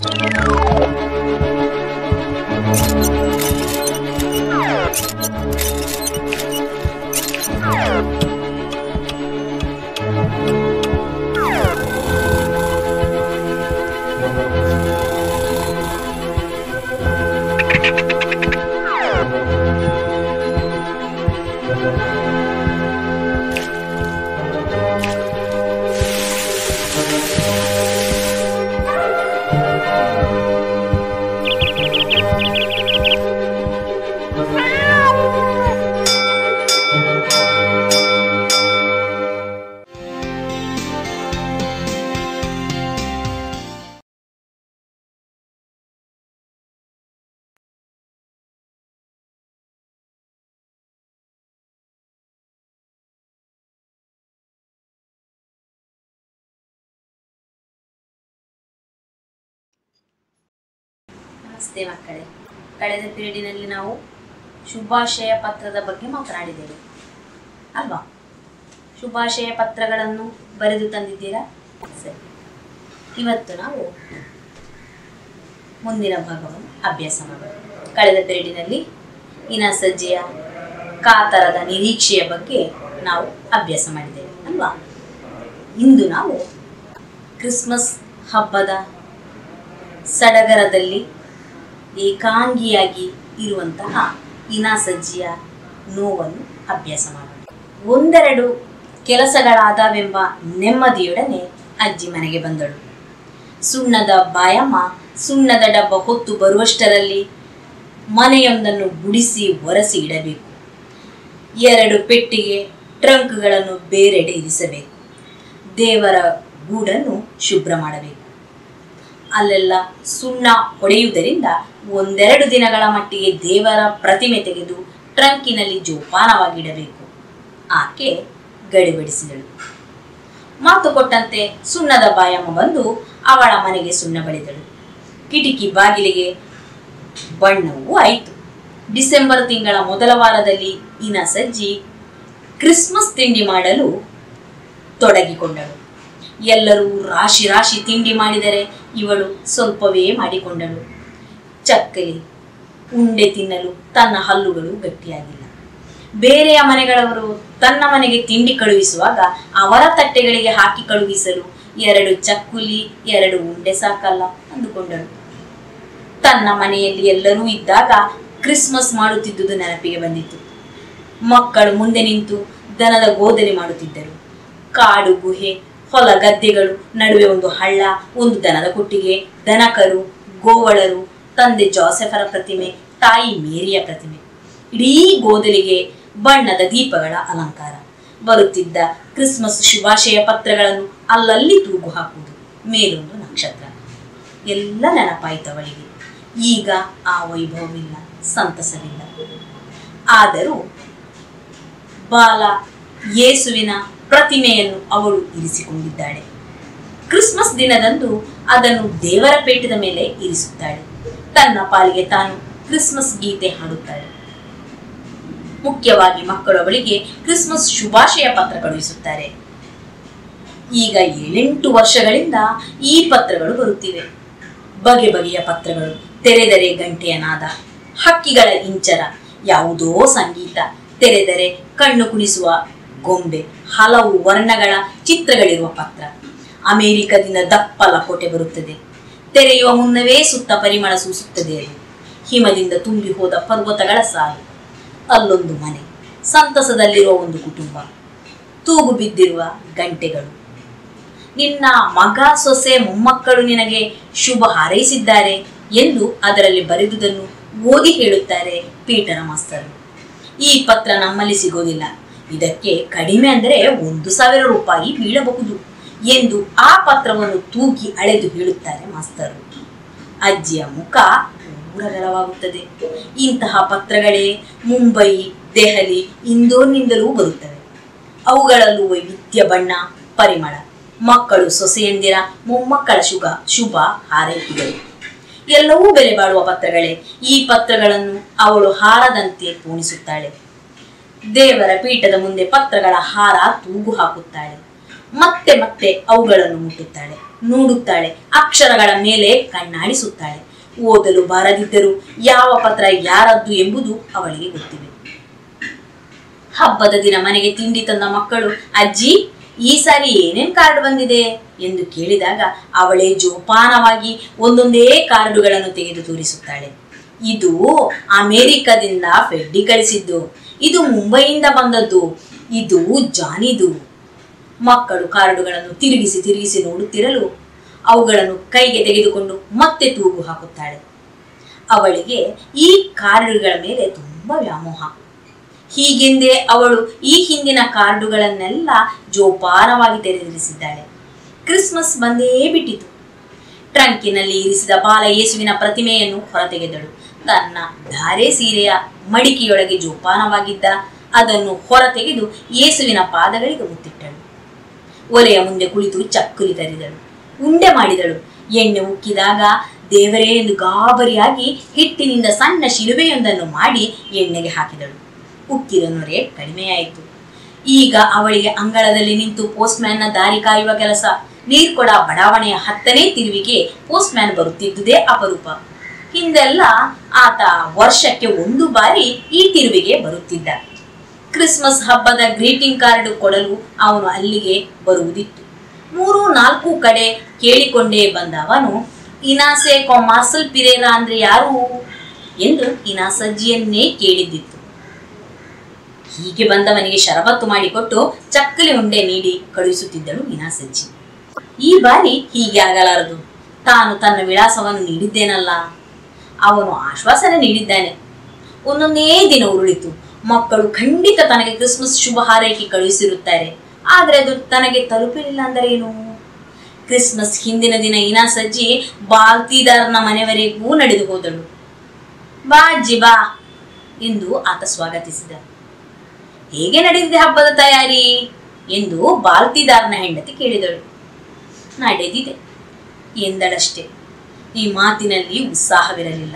ನಮಸ್ತೆ ಮಕ್ಕಳೇ ಕಳೆದ ಪೀರಿಯಡಿನಲ್ಲಿ ನಾವು ಶುಭಾಶಯ ಪತ್ರದ ಬಗ್ಗೆ ಮಾತನಾಡಿದ್ದೇವೆ ಅಲ್ವಾ ಶುಭಾಶಯ ಪತ್ರಗಳನ್ನು ಬರೆದು ತಂದಿದ್ದೀರಾ ಸರಿ ಇವತ್ತು ನಾವು ಮುಂದಿನ ಭಾಗವನ್ನು ಅಭ್ಯಾಸ ಮಾಡೋಣ ಕಳೆದ ಪೀರಿಯಡಿನಲ್ಲಿ ಇನಸಜ್ಜೆಯ ಕಾತರದ ನಿರೀಕ್ಷೆಯ ಬಗ್ಗೆ ನಾವು ಅಭ್ಯಾಸ ಮಾಡಿದ್ದೇವೆ ಅಲ್ವಾ ಇಂದು ನಾವು ಕ್ರಿಸ್ಮಸ್ ಹಬ್ಬದ ಸಡಗರದಲ್ಲಿ ಏಕಾಂಗಿಯಾಗಿ ಇರುವಂತಹ ಇನಾಸಜ್ಜಿಯ ನೋವನ್ನು ಅಭ್ಯಾಸ ಮಾಡೋಣ ಒಂದೆರಡು ಕೆಲಸಗಳಾದವೆಂಬ ನೆಮ್ಮದಿಯೊಡನೆ ಅಜ್ಜಿ ಮನೆಗೆ ಬಂದಳು ಸುಣ್ಣದ ಬಾಯಮ್ಮ ಸುಣ್ಣದ ಡಬ್ಬ ಹೊತ್ತು ಬರುವಷ್ಟರಲ್ಲಿ ಮನೆಯೊಂದನ್ನು ಗುಡಿಸಿ ಒರೆಸಿ ಇಡಬೇಕು ಎರಡು ಪೆಟ್ಟಿಗೆ ಟ್ರಂಕ್ಗಳನ್ನು ಬೇರೆಡೆ ಇರಿಸಬೇಕು ದೇವರ ಗೂಡನ್ನು ಶುಭ್ರ ಮಾಡಬೇಕು ಅಲ್ಲೆಲ್ಲ ಸುಣ್ಣ ಹೊಡೆಯುವುದರಿಂದ ಒಂದೆರಡು ದಿನಗಳ ಮಟ್ಟಿಗೆ ದೇವರ ಪ್ರತಿಮೆ ತೆಗೆದು ಟ್ರಂಕಿನಲ್ಲಿ ಜೋಪಾನವಾಗಿಡಬೇಕು ಆಕೆ ಗಡಿಬಿಡಿಸಿದಳು ಮಾತು ಕೊಟ್ಟಂತೆ ಸುಣ್ಣದ ಬಾಯಮ್ಮ ಬಂದು ಅವಳ ಮನೆಗೆ ಸುಣ್ಣ ಬಳಿದಳು ಕಿಟಕಿ ಬಾಗಿಲಿಗೆ ಬಣ್ಣವೂ ಆಯಿತು ಡಿಸೆಂಬರ್ ತಿಂಗಳ ಮೊದಲ ವಾರದಲ್ಲಿ ಇನ ಸಜ್ಜಿ ಕ್ರಿಸ್ಮಸ್ ತಿಂಡಿ ಮಾಡಲು ತೊಡಗಿಕೊಂಡಳು ಎಲ್ಲರೂ ರಾಶಿ ರಾಶಿ ತಿಂಡಿ ಮಾಡಿದರೆ ಇವಳು ಸ್ವಲ್ಪವೇ ಮಾಡಿಕೊಂಡಳು ಚಕ್ಕಲಿ ಉಂಡೆ ತಿನ್ನಲು ತನ್ನ ಹಲ್ಲುಗಳು ಗಟ್ಟಿಯಾಗಿಲ್ಲ ಬೇರೆಯ ಮನೆಗಳವರು ತನ್ನ ಮನೆಗೆ ತಿಂಡಿ ಕಳುಹಿಸುವಾಗ ಅವರ ತಟ್ಟೆಗಳಿಗೆ ಹಾಕಿ ಕಳುಹಿಸಲು ಎರಡು ಚಕ್ಕುಲಿ ಎರಡು ಉಂಡೆ ಸಾಕಲ್ಲ ಅಂದುಕೊಂಡಳು ತನ್ನ ಮನೆಯಲ್ಲಿ ಎಲ್ಲರೂ ಇದ್ದಾಗ ಕ್ರಿಸ್ಮಸ್ ಮಾಡುತ್ತಿದ್ದುದು ನೆನಪಿಗೆ ಬಂದಿತು ಮಕ್ಕಳು ಮುಂದೆ ನಿಂತು ದನದ ಗೋದಲಿ ಮಾಡುತ್ತಿದ್ದರು ಕಾಡು ಗುಹೆ ಹೊಲ ಗದ್ದೆಗಳು ನಡುವೆ ಒಂದು ಹಳ್ಳ ಒಂದು ದನದ ಕೊಟ್ಟಿಗೆ ದನಕರು ಗೋವಳರು ತಂದೆ ಜೋಸೆಫರ ಪ್ರತಿಮೆ ತಾಯಿ ಮೇರಿಯ ಪ್ರತಿಮೆ ಇಡೀ ಗೋದಲಿಗೆ ಬಣ್ಣದ ದೀಪಗಳ ಅಲಂಕಾರ ಬರುತ್ತಿದ್ದ ಕ್ರಿಸ್ಮಸ್ ಶುಭಾಶಯ ಪತ್ರಗಳನ್ನು ಅಲ್ಲಲ್ಲಿ ತೂಗು ಹಾಕುವುದು ಮೇಲೊಂದು ನಕ್ಷತ್ರ ಎಲ್ಲ ನೆನಪಾಯಿತವಳಿಗೆ ಈಗ ಆ ವೈಭವವಿಲ್ಲ ಸಂತಸವಿಲ್ಲ ಆದರೂ ಬಾಲ ಯೇಸುವಿನ ಪ್ರತಿಮೆಯನ್ನು ಅವಳು ಇರಿಸಿಕೊಂಡಿದ್ದಾಳೆ ಕ್ರಿಸ್ಮಸ್ ದಿನದಂದು ಅದನ್ನು ದೇವರ ಪೇಟದ ಮೇಲೆ ಇರಿಸುತ್ತಾಳೆ ತನ್ನ ಪಾಲಿಗೆ ತಾನು ಕ್ರಿಸ್ಮಸ್ ಗೀತೆ ಹಾಡುತ್ತಾಳೆ ಮುಖ್ಯವಾಗಿ ಮಕ್ಕಳು ಅವಳಿಗೆ ಕ್ರಿಸ್ಮಸ್ ಶುಭಾಶಯ ಪತ್ರ ಕಳುಹಿಸುತ್ತಾರೆ ಈಗ ಏಳೆಂಟು ವರ್ಷಗಳಿಂದ ಈ ಪತ್ರಗಳು ಬರುತ್ತಿವೆ ಬಗೆ ಬಗೆಯ ಪತ್ರಗಳು ತೆರೆದರೆ ಗಂಟೆಯ ನಾದ ಹಕ್ಕಿಗಳ ಇಂಚರ ಯಾವುದೋ ಸಂಗೀತ ತೆರೆದರೆ ಕಣ್ಣು ಕುಣಿಸುವ ಗೊಂಬೆ ಹಲವು ವರ್ಣಗಳ ಚಿತ್ರಗಳಿರುವ ಪತ್ರ ಅಮೆರಿಕದಿಂದ ದಪ್ಪ ಲಕೋಟೆ ಬರುತ್ತದೆ ತೆರೆಯುವ ಮುನ್ನವೇ ಸುತ್ತ ಪರಿಮಳ ಸೂಸುತ್ತದೆ ಅದು ಹಿಮದಿಂದ ತುಂಬಿ ಹೋದ ಪರ್ವತಗಳ ಸಾಲು ಅಲ್ಲೊಂದು ಮನೆ ಸಂತಸದಲ್ಲಿರುವ ಒಂದು ಕುಟುಂಬ ತೂಗು ಬಿದ್ದಿರುವ ಗಂಟೆಗಳು ನಿನ್ನ ಮಗ ಸೊಸೆ ಮೊಮ್ಮಕ್ಕಳು ನಿನಗೆ ಶುಭ ಹಾರೈಸಿದ್ದಾರೆ ಎಂದು ಅದರಲ್ಲಿ ಬರೆದುದನ್ನು ಓದಿ ಹೇಳುತ್ತಾರೆ ಪೀಟರ ಮಾಸ್ತರು ಈ ಪತ್ರ ನಮ್ಮಲ್ಲಿ ಸಿಗೋದಿಲ್ಲ ಇದಕ್ಕೆ ಕಡಿಮೆ ಅಂದರೆ ಒಂದು ಸಾವಿರ ರೂಪಾಯಿ ಬೀಳಬಹುದು ಎಂದು ಆ ಪತ್ರವನ್ನು ತೂಗಿ ಅಳೆದು ಹೇಳುತ್ತಾರೆ ಮಾಸ್ತರು ಅಜ್ಜಿಯ ಮುಖ ಊರಗಲವಾಗುತ್ತದೆ ಇಂತಹ ಪತ್ರಗಳೇ ಮುಂಬೈ ದೆಹಲಿ ಇಂದೋರ್ನಿಂದಲೂ ಬರುತ್ತವೆ ಅವುಗಳಲ್ಲೂ ವೈವಿಧ್ಯ ಬಣ್ಣ ಪರಿಮಳ ಮಕ್ಕಳು ಸೊಸೆಯಂದಿರ ಮೊಮ್ಮಕ್ಕಳ ಶುಭ ಶುಭ ಹಾರೈಕೆಗಳು ಎಲ್ಲವೂ ಬೆಲೆ ಬಾಳುವ ಪತ್ರಗಳೇ ಈ ಪತ್ರಗಳನ್ನು ಅವಳು ಹಾರದಂತೆ ಪೂಣಿಸುತ್ತಾಳೆ ದೇವರ ಪೀಠದ ಮುಂದೆ ಪತ್ರಗಳ ಹಾರ ತೂಗು ಹಾಕುತ್ತಾಳೆ ಮತ್ತೆ ಮತ್ತೆ ಅವುಗಳನ್ನು ಮುಟ್ಟುತ್ತಾಳೆ ನೋಡುತ್ತಾಳೆ ಅಕ್ಷರಗಳ ಮೇಲೆ ಕಣ್ಣಾಡಿಸುತ್ತಾಳೆ ಓದಲು ಬಾರದಿದ್ದರೂ ಯಾವ ಪತ್ರ ಯಾರದ್ದು ಎಂಬುದು ಅವಳಿಗೆ ಗೊತ್ತಿದೆ ಹಬ್ಬದ ದಿನ ಮನೆಗೆ ತಿಂಡಿ ತಂದ ಮಕ್ಕಳು ಅಜ್ಜಿ ಈ ಸಾರಿ ಏನೇನ್ ಕಾರ್ಡ್ ಬಂದಿದೆ ಎಂದು ಕೇಳಿದಾಗ ಅವಳೇ ಜೋಪಾನವಾಗಿ ಒಂದೊಂದೇ ಕಾರ್ಡುಗಳನ್ನು ತೆಗೆದು ತೋರಿಸುತ್ತಾಳೆ ಇದು ಅಮೆರಿಕದಿಂದ ಫೆಡ್ಡಿ ಕಳಿಸಿದ್ದು ಇದು ಮುಂಬೈಯಿಂದ ಬಂದದ್ದು ಇದು ಜಾನಿದು ಮಕ್ಕಳು ಕಾರ್ಡುಗಳನ್ನು ತಿರುಗಿಸಿ ತಿರುಗಿಸಿ ನೋಡುತ್ತಿರಲು ಅವುಗಳನ್ನು ಕೈಗೆ ತೆಗೆದುಕೊಂಡು ಮತ್ತೆ ತೂಗು ಹಾಕುತ್ತಾಳೆ ಅವಳಿಗೆ ಈ ಕಾರ್ಡುಗಳ ಮೇಲೆ ತುಂಬಾ ವ್ಯಾಮೋಹ ಹೀಗೆಂದೇ ಅವಳು ಈ ಹಿಂದಿನ ಕಾರ್ಡುಗಳನ್ನೆಲ್ಲ ಜೋಪಾನವಾಗಿ ತೆರೆದಿರಿಸಿದ್ದಾಳೆ ಕ್ರಿಸ್ಮಸ್ ಬಂದೇ ಬಿಟ್ಟಿತು ಟ್ರಂಕಿನಲ್ಲಿ ಇರಿಸಿದ ಬಾಲ ಯೇಸುವಿನ ಪ್ರತಿಮೆಯನ್ನು ಹೊರತೆಗೆದಳು ತನ್ನ ಧಾರೆ ಸೀರೆಯ ಮಡಿಕೆಯೊಳಗೆ ಜೋಪಾನವಾಗಿದ್ದ ಅದನ್ನು ಹೊರತೆಗೆದು ಯೇಸುವಿನ ಪಾದಗಳಿಗೆ ಮುತ್ತಿಟ್ಟಳು ಒಲೆಯ ಮುಂದೆ ಕುಳಿತು ಚಕ್ಕುಲಿ ತರಿದಳು ಉಂಡೆ ಮಾಡಿದಳು ಎಣ್ಣೆ ಉಕ್ಕಿದಾಗ ದೇವರೇ ಎಂದು ಗಾಬರಿಯಾಗಿ ಹಿಟ್ಟಿನಿಂದ ಸಣ್ಣ ಶಿಲುಬೆಯೊಂದನ್ನು ಮಾಡಿ ಎಣ್ಣೆಗೆ ಹಾಕಿದಳು ಉಕ್ಕಿದ ನೊರೆ ಕಡಿಮೆಯಾಯಿತು ಈಗ ಅವಳಿಗೆ ಅಂಗಳದಲ್ಲಿ ನಿಂತು ಪೋಸ್ಟ್ಮ್ಯಾನ್ನ ದಾರಿ ಕಾಯುವ ಕೆಲಸ ನೀರ್ಕೊಡ ಬಡಾವಣೆಯ ಹತ್ತನೇ ತಿರುವಿಗೆ ಪೋಸ್ಟ್ಮ್ಯಾನ್ ಬರುತ್ತಿದ್ದುದೇ ಅಪರೂಪ ಹಿಂದೆಲ್ಲ ಆತ ವರ್ಷಕ್ಕೆ ಒಂದು ಬಾರಿ ಈ ತಿರುವಿಗೆ ಬರುತ್ತಿದ್ದ ಕ್ರಿಸ್ಮಸ್ ಹಬ್ಬದ ಗ್ರೀಟಿಂಗ್ ಕಾರ್ಡ್ ಕೊಡಲು ಅವನು ಅಲ್ಲಿಗೆ ಬರುವುದಿತ್ತು ಮೂರು ನಾಲ್ಕು ಕಡೆ ಕೇಳಿಕೊಂಡೇ ಬಂದ ಅವನು ಇನಾಸೆ ಕೊಮಾರ್ಸಲ್ ಪಿರೇರಾ ಅಂದ್ರೆ ಯಾರು ಎಂದು ಇನಾಸಜ್ಜಿಯನ್ನೇ ಕೇಳಿದ್ದಿತ್ತು ಹೀಗೆ ಬಂದವನಿಗೆ ಶರಬತ್ತು ಮಾಡಿಕೊಟ್ಟು ಚಕ್ಕಲಿ ಉಂಡೆ ನೀಡಿ ಕಳುಹಿಸುತ್ತಿದ್ದಳು ಇನಾಸಜ್ಜಿ ಈ ಬಾರಿ ಹೀಗೆ ಆಗಲಾರದು ತಾನು ತನ್ನ ವಿಳಾಸವನ್ನು ನೀಡಿದ್ದೇನಲ್ಲ ಅವನು ಆಶ್ವಾಸನೆ ನೀಡಿದ್ದಾನೆ ಒಂದೊಂದೇ ದಿನ ಉರುಳಿತು ಮಕ್ಕಳು ಖಂಡಿತ ತನಗೆ ಕ್ರಿಸ್ಮಸ್ ಶುಭ ಹಾರೈಕೆ ಕಳುಹಿಸಿರುತ್ತಾರೆ ಆದರೆ ಅದು ತನಗೆ ತಲುಪಲಿಲ್ಲ ಅಂದರೆ ಏನು ಕ್ರಿಸ್ಮಸ್ ಹಿಂದಿನ ದಿನ ಇನಾ ಸಜ್ಜಿ ಬಾಲ್ತಿದಾರನ ಮನೆವರೆಗೂ ನಡೆದು ಹೋದಳು ಬಾ ಅಜ್ಜಿ ಬಾ ಎಂದು ಆತ ಸ್ವಾಗತಿಸಿದ ಹೇಗೆ ನಡೆದಿದೆ ಹಬ್ಬದ ತಯಾರಿ ಎಂದು ಬಾಲ್ತಿದಾರನ ಹೆಂಡತಿ ಕೇಳಿದಳು ನಡೆದಿದೆ ಎಂದಳಷ್ಟೇ ಈ ಮಾತಿನಲ್ಲಿ ಉತ್ಸಾಹವಿರಲಿಲ್ಲ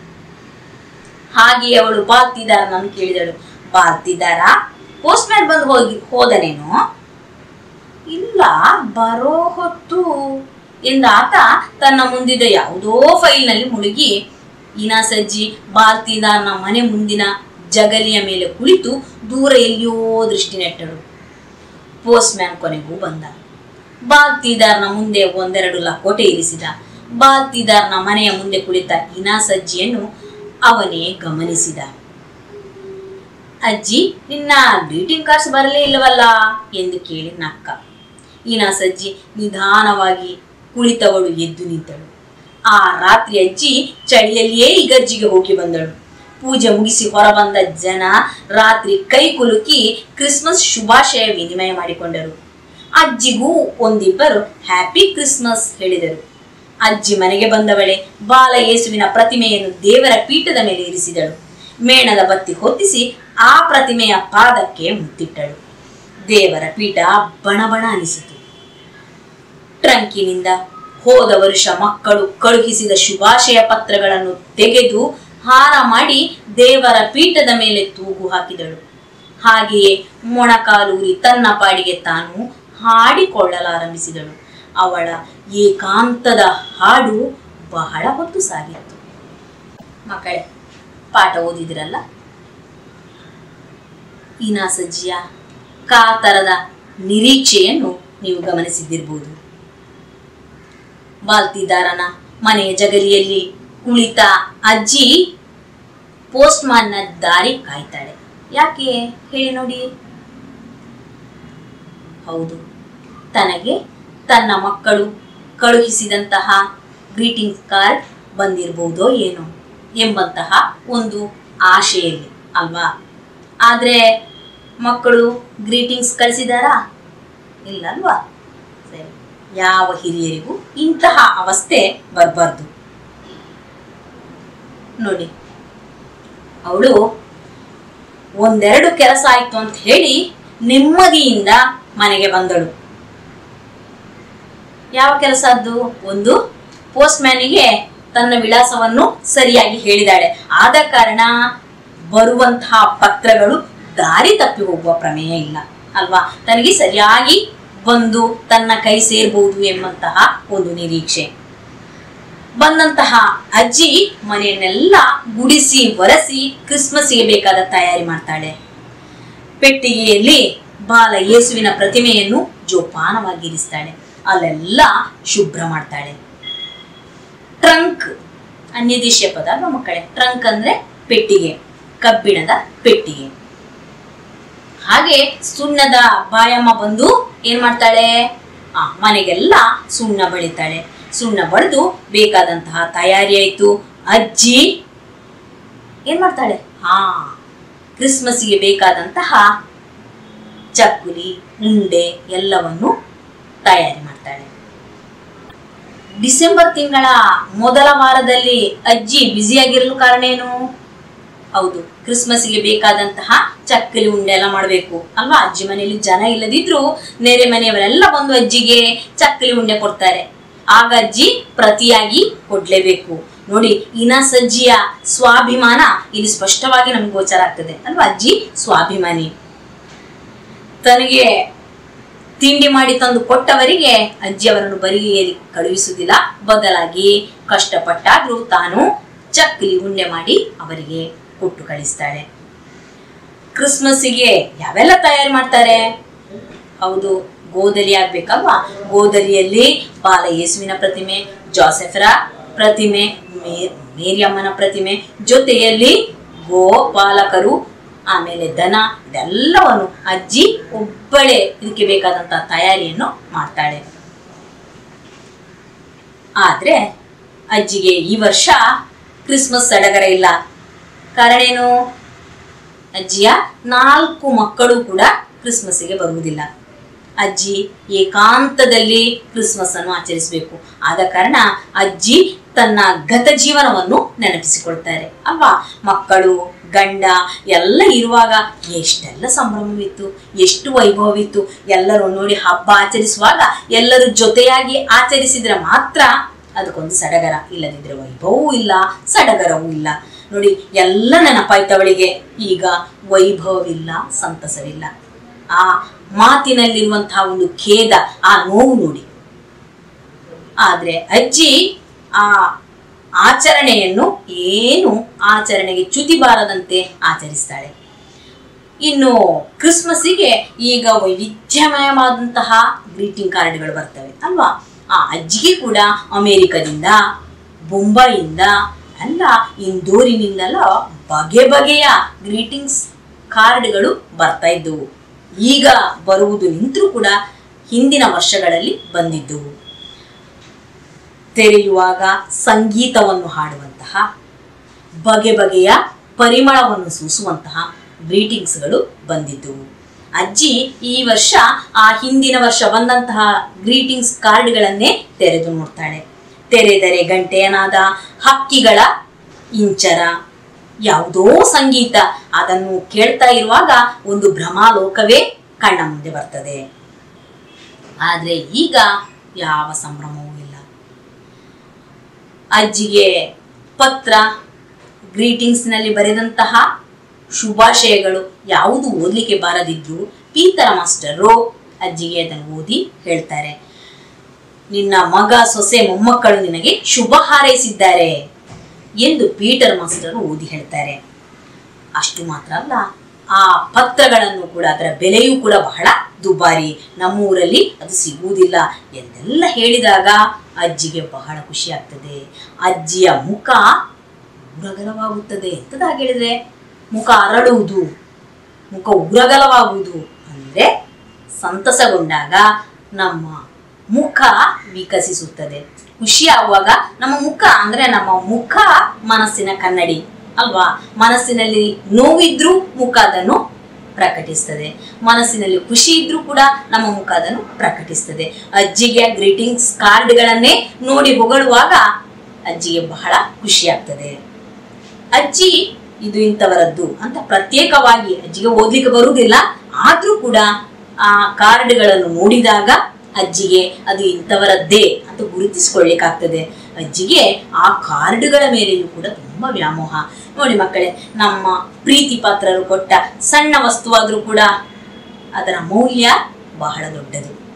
ಹಾಗೆ ಅವಳು ಬಾಲ್ತಿದಾರನನ್ನು ಕೇಳಿದಳು ಬಾಲ್ತಿದಾರ ಪೋಸ್ಟ್ ಮ್ಯಾನ್ ಬಂದು ಹೋಗಿ ಹೋದನೇನು ಇಲ್ಲ ಬರೋ ಹೊತ್ತು ಎಂದ ಆತ ತನ್ನ ಮುಂದಿದ್ದ ಯಾವುದೋ ಫೈಲ್ನಲ್ಲಿ ಮುಳುಗಿ ಇನಾಸಜ್ಜಿ ಬಾಲ್ತಿದಾರನ ಮನೆ ಮುಂದಿನ ಜಗಲಿಯ ಮೇಲೆ ಕುಳಿತು ದೂರ ಎಲ್ಲಿಯೋ ದೃಷ್ಟಿ ನೆಟ್ಟಳು ಪೋಸ್ಟ್ ಮ್ಯಾನ್ ಕೊನೆಗೂ ಬಂದ ಬಾಲ್ತಿದಾರ್ನ ಮುಂದೆ ಒಂದೆರಡು ಲಕೋಟೆ ಇರಿಸಿದ ಬಾಲ್ತಿದಾರ್ನ ಮನೆಯ ಮುಂದೆ ಕುಳಿತ ಇನಾಸಜ್ಜಿಯನ್ನು ಅವನೇ ಗಮನಿಸಿದ ಅಜ್ಜಿ ನಿನ್ನ ಗ್ರೀಟಿಂಗ್ ಕಾರ್ಡ್ಸ್ ಬರಲೇ ಇಲ್ಲವಲ್ಲ ಎಂದು ಕೇಳಿ ನಕ್ಕ ಇನಾಸಜ್ಜಿ ನಿಧಾನವಾಗಿ ಕುಳಿತವಳು ಎದ್ದು ನಿಂತಳು ಆ ರಾತ್ರಿ ಅಜ್ಜಿ ಚಳಿಯಲ್ಲಿಯೇ ಇಗರ್ಜಿಗೆ ಹೋಗಿ ಬಂದಳು ಪೂಜೆ ಮುಗಿಸಿ ಹೊರಬಂದ ಜನ ರಾತ್ರಿ ಕೈ ಕುಲುಕಿ ಕ್ರಿಸ್ಮಸ್ ಶುಭಾಶಯ ವಿನಿಮಯ ಮಾಡಿಕೊಂಡರು ಅಜ್ಜಿಗೂ ಒಂದಿಬ್ಬರು ಹ್ಯಾಪಿ ಕ್ರಿಸ್ಮಸ್ ಹೇಳಿದರು ಅಜ್ಜಿ ಮನೆಗೆ ಬಂದವಳೆ ಬಾಲ ಯೇಸುವಿನ ಪ್ರತಿಮೆಯನ್ನು ದೇವರ ಪೀಠದ ಮೇಲೆ ಇರಿಸಿದಳು ಮೇಣದ ಬತ್ತಿ ಹೊತ್ತಿಸಿ ಆ ಪ್ರತಿಮೆಯ ಪಾದಕ್ಕೆ ಮುತ್ತಿಟ್ಟಳು ದೇವರ ಪೀಠ ಬಣಬಣ ಅನಿಸಿತು ಟ್ರಂಕಿನಿಂದ ಹೋದ ವರ್ಷ ಮಕ್ಕಳು ಕಳುಹಿಸಿದ ಶುಭಾಶಯ ಪತ್ರಗಳನ್ನು ತೆಗೆದು ಹಾರ ಮಾಡಿ ದೇವರ ಪೀಠದ ಮೇಲೆ ತೂಗು ಹಾಕಿದಳು ಹಾಗೆಯೇ ಮೊಣಕಾಲೂರಿ ತನ್ನ ಪಾಡಿಗೆ ತಾನು ಹಾಡಿಕೊಳ್ಳಲಾರಂಭಿಸಿದಳು ಅವಳ ಏಕಾಂತದ ಹಾಡು ಬಹಳ ಹೊತ್ತು ಸಾಗಿತ್ತು ಮಕ್ಕಳೇ ಪಾಠ ಓದಿದಿರಲ್ಲ ಇನಾಸಜ್ಜಿಯ ಕಾತರದ ನಿರೀಕ್ಷೆಯನ್ನು ನೀವು ಗಮನಿಸಿದ್ದಿರ್ಬೋದು ಬಾಲ್ತಿದಾರನ ಮನೆಯ ಜಗಲಿಯಲ್ಲಿ ಕುಳಿತ ಅಜ್ಜಿ ಪೋಸ್ಟ್ಮಾನ್ನ ದಾರಿ ಕಾಯ್ತಾಳೆ ಯಾಕೆ ಹೇಳಿ ನೋಡಿ ಹೌದು ತನಗೆ ತನ್ನ ಮಕ್ಕಳು ಕಳುಹಿಸಿದಂತಹ ಗ್ರೀಟಿಂಗ್ ಕಾರ್ಡ್ ಬಂದಿರಬಹುದೋ ಏನೋ ಎಂಬಂತಹ ಒಂದು ಆಶೆಯಲ್ಲಿ ಅಲ್ವಾ ಆದರೆ ಮಕ್ಕಳು ಗ್ರೀಟಿಂಗ್ಸ್ ಕಳಿಸಿದಾರಾ ಇಲ್ಲ ಅಲ್ವಾ ಸರಿ ಯಾವ ಹಿರಿಯರಿಗೂ ಇಂತಹ ಅವಸ್ಥೆ ಬರಬಾರ್ದು ನೋಡಿ ಅವಳು ಒಂದೆರಡು ಕೆಲಸ ಆಯ್ತು ಅಂತ ಹೇಳಿ ನೆಮ್ಮದಿಯಿಂದ ಮನೆಗೆ ಬಂದಳು ಯಾವ ಕೆಲಸ ಅದು ಒಂದು ಪೋಸ್ಟ್ ಮ್ಯಾನಿಗೆ ತನ್ನ ವಿಳಾಸವನ್ನು ಸರಿಯಾಗಿ ಹೇಳಿದಾಳೆ ಆದ ಕಾರಣ ಬರುವಂತಹ ಪತ್ರಗಳು ದಾರಿ ತಪ್ಪಿ ಹೋಗುವ ಪ್ರಮೇಯ ಇಲ್ಲ ಅಲ್ವಾ ತನಗೆ ಸರಿಯಾಗಿ ಬಂದು ತನ್ನ ಕೈ ಸೇರಬಹುದು ಎಂಬಂತಹ ಒಂದು ನಿರೀಕ್ಷೆ ಬಂದಂತಹ ಅಜ್ಜಿ ಮನೆಯನ್ನೆಲ್ಲ ಗುಡಿಸಿ ಒರೆಸಿ ಕ್ರಿಸ್ಮಸ್ಗೆ ಬೇಕಾದ ತಯಾರಿ ಮಾಡ್ತಾಳೆ ಪೆಟ್ಟಿಗೆಯಲ್ಲಿ ಬಾಲ ಯೇಸುವಿನ ಪ್ರತಿಮೆಯನ್ನು ಜೋಪಾನವಾಗಿರಿಸ್ತಾಳೆ ಅಲ್ಲೆಲ್ಲ ಶುಭ್ರ ಮಾಡ್ತಾಳೆ ಟ್ರಂಕ್ ಅನ್ಯದೇಶೀಯ ಪದ ಅಲ್ವಾ ಮಕ್ಕಳೇ ಟ್ರಂಕ್ ಅಂದ್ರೆ ಪೆಟ್ಟಿಗೆ ಕಬ್ಬಿಣದ ಪೆಟ್ಟಿಗೆ ಹಾಗೆ ಸುಣ್ಣದ ಬಾಯಮ್ಮ ಬಂದು ಏನ್ ಮಾಡ್ತಾಳೆ ಆ ಮನೆಗೆಲ್ಲ ಸುಣ್ಣ ಬಳಿತಾಳೆ ಸುಣ್ಣ ಬಳಿದು ಬೇಕಾದಂತಹ ತಯಾರಿ ಆಯ್ತು ಅಜ್ಜಿ ಏನ್ ಮಾಡ್ತಾಳೆ ಹಾ ಕ್ರಿಸ್ಮಸ್ಗೆ ಬೇಕಾದಂತಹ ಚಕ್ಕುಲಿ ಉಂಡೆ ಎಲ್ಲವನ್ನು ತಯಾರಿ ಮಾಡ್ತಾಳೆ ಡಿಸೆಂಬರ್ ತಿಂಗಳ ಮೊದಲ ವಾರದಲ್ಲಿ ಅಜ್ಜಿ ಬ್ಯುಸಿಯಾಗಿರಲು ಕಾರಣ ಏನು ಹೌದು ಕ್ರಿಸ್ಮಸ್ಗೆ ಬೇಕಾದಂತಹ ಚಕ್ಕಲಿ ಉಂಡೆ ಎಲ್ಲ ಮಾಡಬೇಕು ಅಲ್ವಾ ಅಜ್ಜಿ ಮನೆಯಲ್ಲಿ ಜನ ಇಲ್ಲದಿದ್ರು ನೆರೆ ಮನೆಯವರೆಲ್ಲ ಬಂದು ಅಜ್ಜಿಗೆ ಚಕ್ಕಲಿ ಉಂಡೆ ಕೊಡ್ತಾರೆ ಆಗ ಅಜ್ಜಿ ಪ್ರತಿಯಾಗಿ ಕೊಡ್ಲೇಬೇಕು ನೋಡಿ ಇನಸ್ ಅಜ್ಜಿಯ ಸ್ವಾಭಿಮಾನ ಇಲ್ಲಿ ಸ್ಪಷ್ಟವಾಗಿ ನಮ್ಗೆ ಗೋಚರ ಆಗ್ತದೆ ಅಲ್ವಾ ಅಜ್ಜಿ ಸ್ವಾಭಿಮಾನಿ ತನಗೆ ತಿಂಡಿ ಮಾಡಿ ತಂದು ಕೊಟ್ಟವರಿಗೆ ಅಜ್ಜಿ ಅವರನ್ನು ಬರಿಗೆಯಲ್ಲಿ ಕಳುಹಿಸುವುದಿಲ್ಲ ಬದಲಾಗಿ ಕಷ್ಟಪಟ್ಟಾದ್ರೂ ತಾನು ಚಕ್ಕಲಿ ಉಂಡೆ ಮಾಡಿ ಅವರಿಗೆ ಕೊಟ್ಟು ಕಳಿಸ್ತಾಳೆ ಕ್ರಿಸ್ಮಸ್ಸಿಗೆ ಯಾವೆಲ್ಲ ತಯಾರಿ ಮಾಡ್ತಾರೆ ಹೌದು ಗೋದಲಿ ಆಗ್ಬೇಕಲ್ವಾ ಗೋದಲಿಯಲ್ಲಿ ಬಾಲ ಯೇಸುವಿನ ಪ್ರತಿಮೆ ಜೋಸೆಫರ ಪ್ರತಿಮೆ ಮೇ- ಮೇರಿಯಮ್ಮನ ಪ್ರತಿಮೆ ಜೊತೆಯಲ್ಲಿ ಗೋಪಾಲಕರು ಆಮೇಲೆ ದನ ಇದೆಲ್ಲವನ್ನು ಅಜ್ಜಿ ಒಬ್ಬಳೇ ಇದಕ್ಕೆ ಬೇಕಾದಂತಹ ತಯಾರಿಯನ್ನು ಮಾಡ್ತಾಳೆ ಆದ್ರೆ ಅಜ್ಜಿಗೆ ಈ ವರ್ಷ ಕ್ರಿಸ್ಮಸ್ ಸಡಗರ ಇಲ್ಲ ಕಾರಣ ಏನು ಅಜ್ಜಿಯ ನಾಲ್ಕು ಮಕ್ಕಳು ಕೂಡ ಕ್ರಿಸ್ಮಸ್ಸಿಗೆ ಬರುವುದಿಲ್ಲ ಅಜ್ಜಿ ಏಕಾಂತದಲ್ಲಿ ಕ್ರಿಸ್ಮಸ್ ಅನ್ನು ಆಚರಿಸಬೇಕು ಆದ ಕಾರಣ ಅಜ್ಜಿ ತನ್ನ ಗತ ಜೀವನವನ್ನು ನೆನಪಿಸಿಕೊಳ್ತಾರೆ ಅಲ್ವಾ ಮಕ್ಕಳು ಗಂಡ ಎಲ್ಲ ಇರುವಾಗ ಎಷ್ಟೆಲ್ಲ ಸಂಭ್ರಮವಿತ್ತು ಎಷ್ಟು ವೈಭವವಿತ್ತು ಎಲ್ಲರೂ ನೋಡಿ ಹಬ್ಬ ಆಚರಿಸುವಾಗ ಎಲ್ಲರೂ ಜೊತೆಯಾಗಿ ಆಚರಿಸಿದ್ರೆ ಮಾತ್ರ ಅದಕ್ಕೊಂದು ಸಡಗರ ಇಲ್ಲದಿದ್ರೆ ವೈಭವವೂ ಇಲ್ಲ ಸಡಗರವೂ ಇಲ್ಲ ನೋಡಿ ಎಲ್ಲ ನೆನಪಾಯ್ತವಳಿಗೆ ಈಗ ವೈಭವವಿಲ್ಲ ಸಂತಸವಿಲ್ಲ ಆ ಮಾತಿನಲ್ಲಿರುವಂತಹ ಒಂದು ಖೇದ ಆ ನೋವು ನೋಡಿ ಆದ್ರೆ ಅಜ್ಜಿ ಆ ಆಚರಣೆಯನ್ನು ಏನು ಆಚರಣೆಗೆ ಚ್ಯುತಿ ಬಾರದಂತೆ ಆಚರಿಸ್ತಾಳೆ ಇನ್ನು ಕ್ರಿಸ್ಮಸ್ಸಿಗೆ ಈಗ ವೈವಿಧ್ಯಮಯವಾದಂತಹ ಗ್ರೀಟಿಂಗ್ ಕಾರ್ಡ್ಗಳು ಬರ್ತವೆ ಅಲ್ವಾ ಆ ಅಜ್ಜಿಗೆ ಕೂಡ ಅಮೇರಿಕದಿಂದ ಬೊಂಬಾಯಿಯಿಂದ ಅಲ್ಲ ಇಂದೋರಿನಿಂದಲ್ಲ ಬಗೆ ಬಗೆಯ ಗ್ರೀಟಿಂಗ್ಸ್ ಕಾರ್ಡ್ಗಳು ಬರ್ತಾ ಇದ್ದವು ಈಗ ಬರುವುದು ನಿಂತರೂ ಕೂಡ ಹಿಂದಿನ ವರ್ಷಗಳಲ್ಲಿ ಬಂದಿದ್ದವು ತೆರೆಯುವಾಗ ಸಂಗೀತವನ್ನು ಹಾಡುವಂತಹ ಬಗೆ ಬಗೆಯ ಪರಿಮಳವನ್ನು ಸೂಸುವಂತಹ ಗ್ರೀಟಿಂಗ್ಸ್ಗಳು ಬಂದಿದ್ದವು ಅಜ್ಜಿ ಈ ವರ್ಷ ಆ ಹಿಂದಿನ ವರ್ಷ ಬಂದಂತಹ ಗ್ರೀಟಿಂಗ್ಸ್ ಕಾರ್ಡ್ಗಳನ್ನೇ ತೆರೆದು ನೋಡ್ತಾಳೆ ತೆರೆದರೆ ಗಂಟೆಯನಾದ ಹಕ್ಕಿಗಳ ಇಂಚರ ಯಾವುದೋ ಸಂಗೀತ ಅದನ್ನು ಕೇಳ್ತಾ ಇರುವಾಗ ಒಂದು ಭ್ರಮಾಲೋಕವೇ ಕಣ್ಣ ಮುಂದೆ ಬರ್ತದೆ ಆದ್ರೆ ಈಗ ಯಾವ ಸಂಭ್ರಮವೂ ಇಲ್ಲ ಅಜ್ಜಿಗೆ ಪತ್ರ ಗ್ರೀಟಿಂಗ್ಸ್ನಲ್ಲಿ ಬರೆದಂತಹ ಶುಭಾಶಯಗಳು ಯಾವುದು ಓದಲಿಕ್ಕೆ ಬಾರದಿದ್ರು ಪೀತರ ಮಾಸ್ಟರು ಅಜ್ಜಿಗೆ ಅದನ್ನು ಓದಿ ಹೇಳ್ತಾರೆ ನಿನ್ನ ಮಗ ಸೊಸೆ ಮೊಮ್ಮಕ್ಕಳು ನಿನಗೆ ಶುಭ ಹಾರೈಸಿದ್ದಾರೆ ಎಂದು ಪೀಟರ್ ಮಾಸ್ಟರ್ ಓದಿ ಹೇಳ್ತಾರೆ ಅಷ್ಟು ಮಾತ್ರ ಅಲ್ಲ ಆ ಪತ್ರಗಳನ್ನು ಕೂಡ ಅದರ ಬೆಲೆಯೂ ಕೂಡ ಬಹಳ ದುಬಾರಿ ನಮ್ಮ ಊರಲ್ಲಿ ಅದು ಸಿಗುವುದಿಲ್ಲ ಎಂದೆಲ್ಲ ಹೇಳಿದಾಗ ಅಜ್ಜಿಗೆ ಬಹಳ ಖುಷಿ ಆಗ್ತದೆ ಅಜ್ಜಿಯ ಮುಖ ಉರಗಲವಾಗುತ್ತದೆ ಎಂತದಾಗಿ ಹೇಳಿದ್ರೆ ಮುಖ ಅರಳುವುದು ಮುಖ ಉರಗಲವಾಗುವುದು ಅಂದ್ರೆ ಸಂತಸಗೊಂಡಾಗ ನಮ್ಮ ಮುಖ ವಿಕಸಿಸುತ್ತದೆ ಖುಷಿ ಆಗುವಾಗ ನಮ್ಮ ಮುಖ ಅಂದ್ರೆ ನಮ್ಮ ಮುಖ ಮನಸ್ಸಿನ ಕನ್ನಡಿ ಅಲ್ವಾ ಮನಸ್ಸಿನಲ್ಲಿ ನೋವಿದ್ರೂ ಮುಖ ಅದನ್ನು ಪ್ರಕಟಿಸ್ತದೆ ಮನಸ್ಸಿನಲ್ಲಿ ಖುಷಿ ಇದ್ರೂ ಕೂಡ ನಮ್ಮ ಮುಖ ಅದನ್ನು ಪ್ರಕಟಿಸ್ತದೆ ಅಜ್ಜಿಗೆ ಗ್ರೀಟಿಂಗ್ಸ್ ಕಾರ್ಡ್ಗಳನ್ನೇ ನೋಡಿ ಹೊಗಳುವಾಗ ಅಜ್ಜಿಗೆ ಬಹಳ ಖುಷಿ ಆಗ್ತದೆ ಅಜ್ಜಿ ಇದು ಇಂಥವರದ್ದು ಅಂತ ಪ್ರತ್ಯೇಕವಾಗಿ ಅಜ್ಜಿಗೆ ಓದ್ಲಿಕ್ಕೆ ಬರುವುದಿಲ್ಲ ಆದ್ರೂ ಕೂಡ ಆ ಕಾರ್ಡ್ಗಳನ್ನು ನೋಡಿದಾಗ ಅಜ್ಜಿಗೆ ಅದು ಇಂಥವರದ್ದೇ ಅಂತ ಗುರುತಿಸ್ಕೊಳ್ಳಿಕ್ಕಾಗ್ತದೆ ಅಜ್ಜಿಗೆ ಆ ಕಾರ್ಡ್ಗಳ ಮೇಲೆಯೂ ಕೂಡ ತುಂಬಾ ವ್ಯಾಮೋಹ ನೋಡಿ ಮಕ್ಕಳೇ ನಮ್ಮ ಪ್ರೀತಿ ಪಾತ್ರರು ಕೊಟ್ಟ ಸಣ್ಣ ವಸ್ತುವಾದ್ರೂ ಕೂಡ ಅದರ ಮೌಲ್ಯ ಬಹಳ ದೊಡ್ಡದು